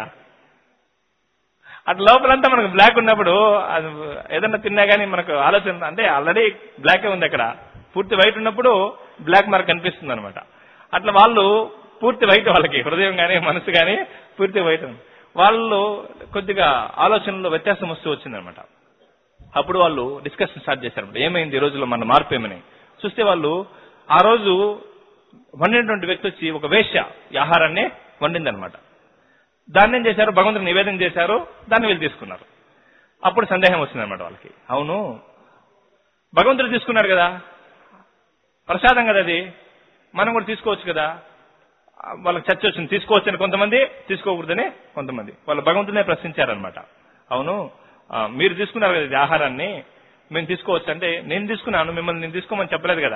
అటు లోపలంతా మనకు బ్లాక్ ఉన్నప్పుడు అది ఏదన్నా తిన్నా గానీ మనకు ఆలోచన అంటే ఆల్రెడీ బ్లాకే ఉంది అక్కడ పూర్తి వైట్ ఉన్నప్పుడు బ్లాక్ మార్క్ కనిపిస్తుంది అనమాట అట్లా వాళ్ళు పూర్తి వైట్ వాళ్ళకి హృదయం గానీ మనసు గానీ పూర్తి వైట్ ఉంది. వాళ్ళు కొద్దిగా ఆలోచనలో వ్యత్యాసం వస్తూ వచ్చిందనమాట అప్పుడు వాళ్ళు డిస్కషన్ స్టార్ట్ చేశారు ఏమైంది ఈ రోజుల్లో మన మార్పు ఏమని చూస్తే వాళ్ళు ఆ రోజు వండినటువంటి వ్యక్తి వచ్చి ఒక వేశ్య ఈ ఆహారాన్ని వండిందనమాట దాన్ని ఏం చేశారు భగవంతుడికి నివేదన చేశారు దాన్ని వీళ్ళు తీసుకున్నారు అప్పుడు సందేహం వచ్చిందనమాట వాళ్ళకి అవును భగవంతుడు తీసుకున్నాడు కదా ప్రసాదం కదా అది మనం కూడా తీసుకోవచ్చు కదా ఆ, వాళ్ళకి చర్చ వచ్చింది తీసుకోవచ్చని కొంతమంది తీసుకోకూడదని కొంతమంది వాళ్ళు భగవంతునే ప్రశ్నించారనమాట అవును ఆ, మీరు తీసుకున్నారు కదా ఇది ఆహారాన్ని మేము తీసుకోవచ్చు అంటే నేను తీసుకున్నాను మిమ్మల్ని నేను తీసుకోమని చెప్పలేదు కదా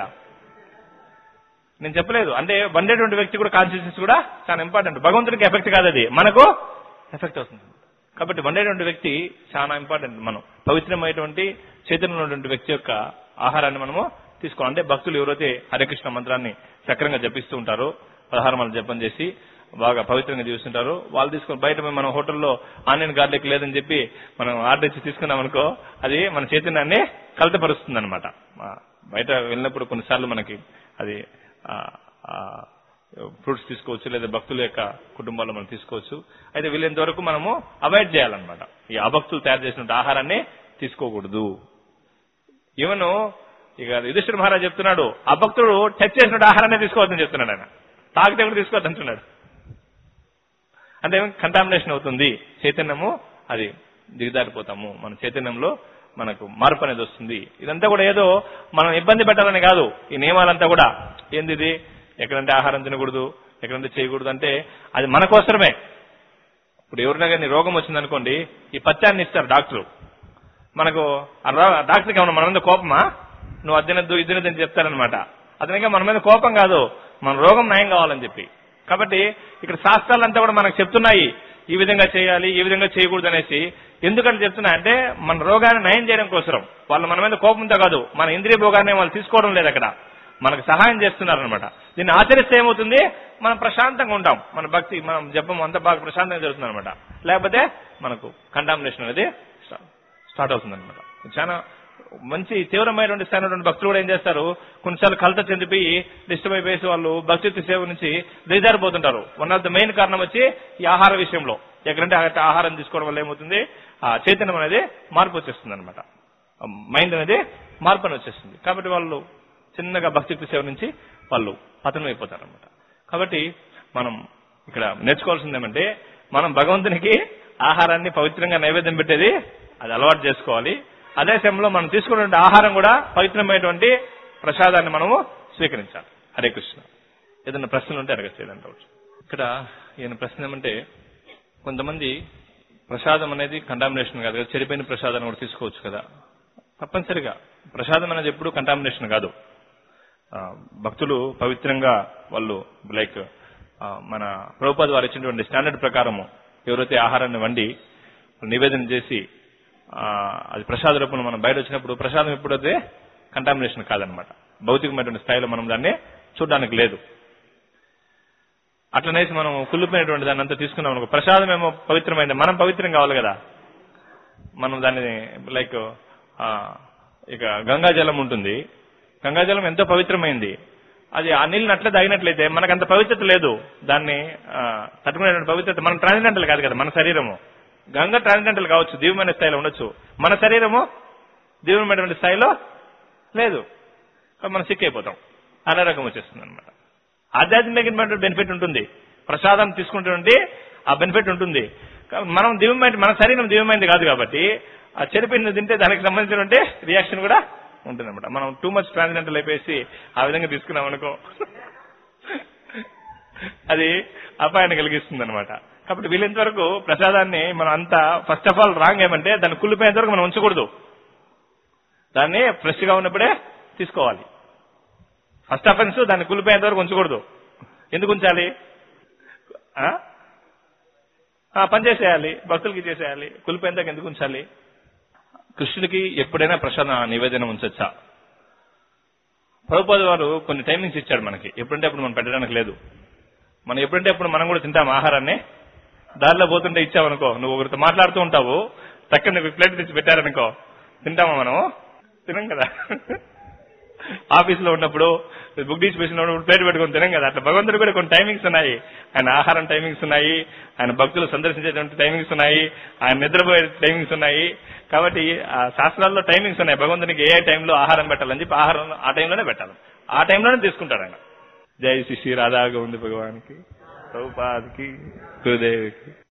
నేను చెప్పలేదు అంటే వండేటువంటి వ్యక్తి కూడా కాన్షియస్నెస్ కూడా చాలా ఇంపార్టెంట్ భగవంతుడికి ఎఫెక్ట్ కాదు అది మనకు ఎఫెక్ట్ అవుతుంది కాబట్టి వండేటువంటి వ్యక్తి చాలా ఇంపార్టెంట్ మనం పవిత్రమైనటువంటి చైతన్యం ఉన్నటువంటి వ్యక్తి యొక్క ఆహారాన్ని మనము తీసుకోవాలి అంటే భక్తులు ఎవరైతే హరికృష్ణ మంత్రాన్ని చక్రంగా జపిస్తూ ఉంటారో పదహారు మంది జపం చేసి బాగా పవిత్రంగా జీవిస్తుంటారు వాళ్ళు తీసుకొని బయట పోయి మనం హోటల్లో ఆన్లైన్ గార్లిక్ లేదని చెప్పి మనం ఆర్డర్ ఇచ్చి తీసుకున్నాం అనుకో అది మన చైతన్యాన్ని కలతపరుస్తుంది అనమాట బయట వెళ్ళినప్పుడు కొన్నిసార్లు మనకి అది ఫ్రూట్స్ తీసుకోవచ్చు లేదా భక్తుల యొక్క కుటుంబాల్లో మనం తీసుకోవచ్చు అయితే వీళ్ళంత వరకు మనము అవాయిడ్ చేయాలన్నమాట ఈ అభక్తులు తయారు చేసిన ఆహారాన్ని తీసుకోకూడదు ఈవెన్ ఇక యుధిష్ఠిర మహారాజ్ చెప్తున్నాడు అభక్తుడు టచ్ చేసిన ఆహారాన్ని తీసుకోవద్దని చెప్తున్నాడు ఆయన తాగితే కూడా తీసుకోవద్దు అంటున్నాడు అంటే కంటామినేషన్ అవుతుంది చైతన్యము అది దిగదారిపోతాము మన చైతన్యంలో మనకు మార్పు అనేది వస్తుంది ఇదంతా కూడా ఏదో మనం ఇబ్బంది పెట్టాలని కాదు ఈ నియమాలంతా కూడా ఏంది ఇది ఎక్కడంటే ఆహారం తినకూడదు ఎక్కడంటే చేయకూడదు అంటే అది మన కోసమే ఇప్పుడు ఎవరినా కానీ రోగం వచ్చిందనుకోండి ఈ పత్యాన్ని ఇస్తారు డాక్టరు మనకు ఆ రో- డాక్టర్కి ఏమన్నా మన మీద కోపమా నువ్వు అది తినద్దు ఇది తినద్దు అని చెప్తారనమాట అతనికి మన మీద కోపం కాదు మన రోగం నయం కావాలని చెప్పి కాబట్టి ఇక్కడ శాస్త్రాలంతా కూడా మనకు చెప్తున్నాయి ఈ విధంగా చేయాలి ఈ విధంగా చేయకూడదు అనేసి ఎందుకంటే చెప్తున్నా అంటే మన రోగాన్ని నయం చేయడం కోసం వాళ్ళు మన మీద కోపంతో కాదు మన ఇంద్రియ భోగాన్ని వాళ్ళు తీసుకోవడం లేదు అక్కడ మనకు సహాయం చేస్తున్నారు అనమాట దీన్ని ఆచరిస్తే ఏమవుతుంది మనం ప్రశాంతంగా ఉంటాం మన భక్తి మనం జపం అంతా బాగా ప్రశాంతంగా జరుగుతుంది అనమాట లేకపోతే మనకు కంటామినేషన్ అనేది స్టా- స్టార్ట్ అవుతుంది అనమాట చాలా మంచి తీవ్రమైనటువంటి స్థాయినటువంటి భక్తులు కూడా ఏం చేస్తారు కొన్నిసార్లు కలత చెందిపోయి డిస్టర్బ్ అయిపోయేసి వాళ్ళు భక్తి సేవ నుంచి దిగజారిపోతుంటారు వన్ ఆఫ్ ద మెయిన్ కారణం వచ్చి ఈ ఆహార విషయంలో ఎక్కడంటే ఆ ఆహారం తీసుకోవడం వల్ల ఏమవుతుంది ఆ చైతన్యం అనేది మార్పు వచ్చేస్తుంది అనమాట మైండ్ అనేది మార్పు అని వచ్చేస్తుంది కాబట్టి వాళ్ళు చిన్నగా భక్తి సేవ నుంచి వాళ్ళు పతనం అయిపోతారు అనమాట కాబట్టి మనం ఇక్కడ నేర్చుకోవాల్సింది ఏమంటే మనం భగవంతునికి ఆహారాన్ని పవిత్రంగా నైవేద్యం పెట్టేది అది అలవాటు చేసుకోవాలి అదే సమయంలో మనం తీసుకునే ఆహారం కూడా పవిత్రమైనటువంటి ప్రసాదాన్ని మనము స్వీకరించాలి హరే కృష్ణ ఏదైనా ప్రశ్నలు ఉంటే అడగచ్చు ఏదంటే అవచ్చు. ఇక్కడ ఈయన ప్రశ్న ఏమంటే కొంతమంది ప్రసాదం అనేది కంటామినేషన్ కాదు కదా చెడిపోయిన ప్రసాదాన్ని కూడా తీసుకోవచ్చు కదా తప్పనిసరిగా ప్రసాదం అనేది ఎప్పుడు కంటామినేషన్ కాదు ఆ, భక్తులు పవిత్రంగా వాళ్ళు లైక్ మన ప్రభుపాద వారు ఇచ్చినటువంటి స్టాండర్డ్ ప్రకారము ఎవరైతే ఆహారాన్ని వండి నివేదన చేసి ఆ, అది ప్రసాద రూపంలో మనం బయట వచ్చినప్పుడు ప్రసాదం ఎప్పుడైతే కంటామినేషన్ కాదనమాట భౌతికమైనటువంటి స్థాయిలో మనం దాన్ని చూడడానికి లేదు అట్లనేసి మనం కుళ్ళిపోయినటువంటి దాన్ని అంతా తీసుకున్నాం అనుకో ప్రసాదం ఏమో పవిత్రమైంది మనం పవిత్రం కావాలి కదా మనం దాన్ని లైక్ ఆ, ఇక గంగాజలం ఉంటుంది గంగాజలం ఎంతో పవిత్రమైంది అది ఆ నీళ్ళని అట్లే తాగినట్లయితే మనకు అంత పవిత్రత లేదు దాన్ని ఆ, తట్టుకునేటువంటి పవిత్రత మన ట్రాన్స్జెంటల్ కాదు కదా మన శరీరము గంగ ట్రాన్స్జెంటల్ కావచ్చు దివ్యమైన స్థాయిలో ఉండొచ్చు మన శరీరము దివ్యమైనటువంటి స్థాయిలో లేదు కాబట్టి మనం సిక్ అయిపోతాం అనారోగ్యం వచ్చేస్తుంది అనమాట ఆధ్యాత్మికమైనటువంటి బెనిఫిట్ ఉంటుంది ప్రసాదం తీసుకుంటుంటే ఆ బెనిఫిట్ ఉంటుంది కాబట్టి మనం దివ్యమైన మన శరీరం దివ్యమైనది కాదు కాబట్టి ఆ చెడిపోయిన తింటే దానికి సంబంధించినటువంటి రియాక్షన్ కూడా ఉంటుంది అనమాట మనం టూ మచ్ ట్రాన్స్జెంటల్ అయిపోయి ఆ విధంగా తీసుకున్నాం అనుకో అది అపాయాన్ని కలిగిస్తుంది అనమాట కాబట్టి వీలైనంత వరకు ప్రసాదాన్ని మనం అంతా ఫస్ట్ ఆఫ్ ఆల్ రాంగ్ ఏమంటే దాన్ని కుళ్ళిపోయేంత వరకు మనం ఉంచకూడదు దాన్ని ఫ్రెష్ గా ఉన్నప్పుడే తీసుకోవాలి ఫస్ట్ అఫెన్స్ దాన్ని కులిపోయేంత వరకు ఉంచకూడదు ఎందుకు ఉంచాలి ఆ? ఆ, పని చేసేయాలి భక్తులకి చేసేయాలి కులిపోయేంతకు ఎందుకు ఉంచాలి కృష్ణుడికి ఎప్పుడైనా ప్రసాద నివేదన ఉంచొచ్చా ప్రభుపాద వారు కొన్ని టైమింగ్స్ ఇచ్చాడు మనకి ఎప్పుడంటే అప్పుడు మనం పెట్టడానికి లేదు మనం ఎప్పుడంటే అప్పుడు మనం కూడా తింటాం ఆహారాన్ని దారిలో పోతుంటే ఇచ్చామనుకో నువ్వు ఒకరితో మాట్లాడుతూ ఉంటావు చక్కని నీకు ప్లేట్ తెచ్చి పెట్టారనుకో తింటామా మనం తినం కదా ఆఫీస్ లో ఉన్నప్పుడు బుక్ డిస్ట్రిబ్యూషన్ ఉన్నప్పుడు ప్లేట్ పెట్టుకొని తినం కదా అట్లా భగవంతుడు కూడా కొన్ని టైమింగ్స్ ఉన్నాయి ఆయన ఆహారం టైమింగ్స్ ఉన్నాయి ఆయన భక్తులు సందర్శించేటువంటి టైమింగ్స్ ఉన్నాయి ఆయన నిద్రపోయే టైమింగ్స్ ఉన్నాయి కాబట్టి ఆ శాస్త్రాల్లో టైమింగ్స్ ఉన్నాయి భగవంతునికి ఏ టైంలో ఆహారం పెట్టాలని చెప్పి ఆహారం ఆ టైంలోనే పెట్టాలి ఆ టైంలోనే తీసుకుంటారు ఆయన జై శ్రీ రాధాగా ఉంది భగవానికి ప్రభుపాదికి గురుదేవికి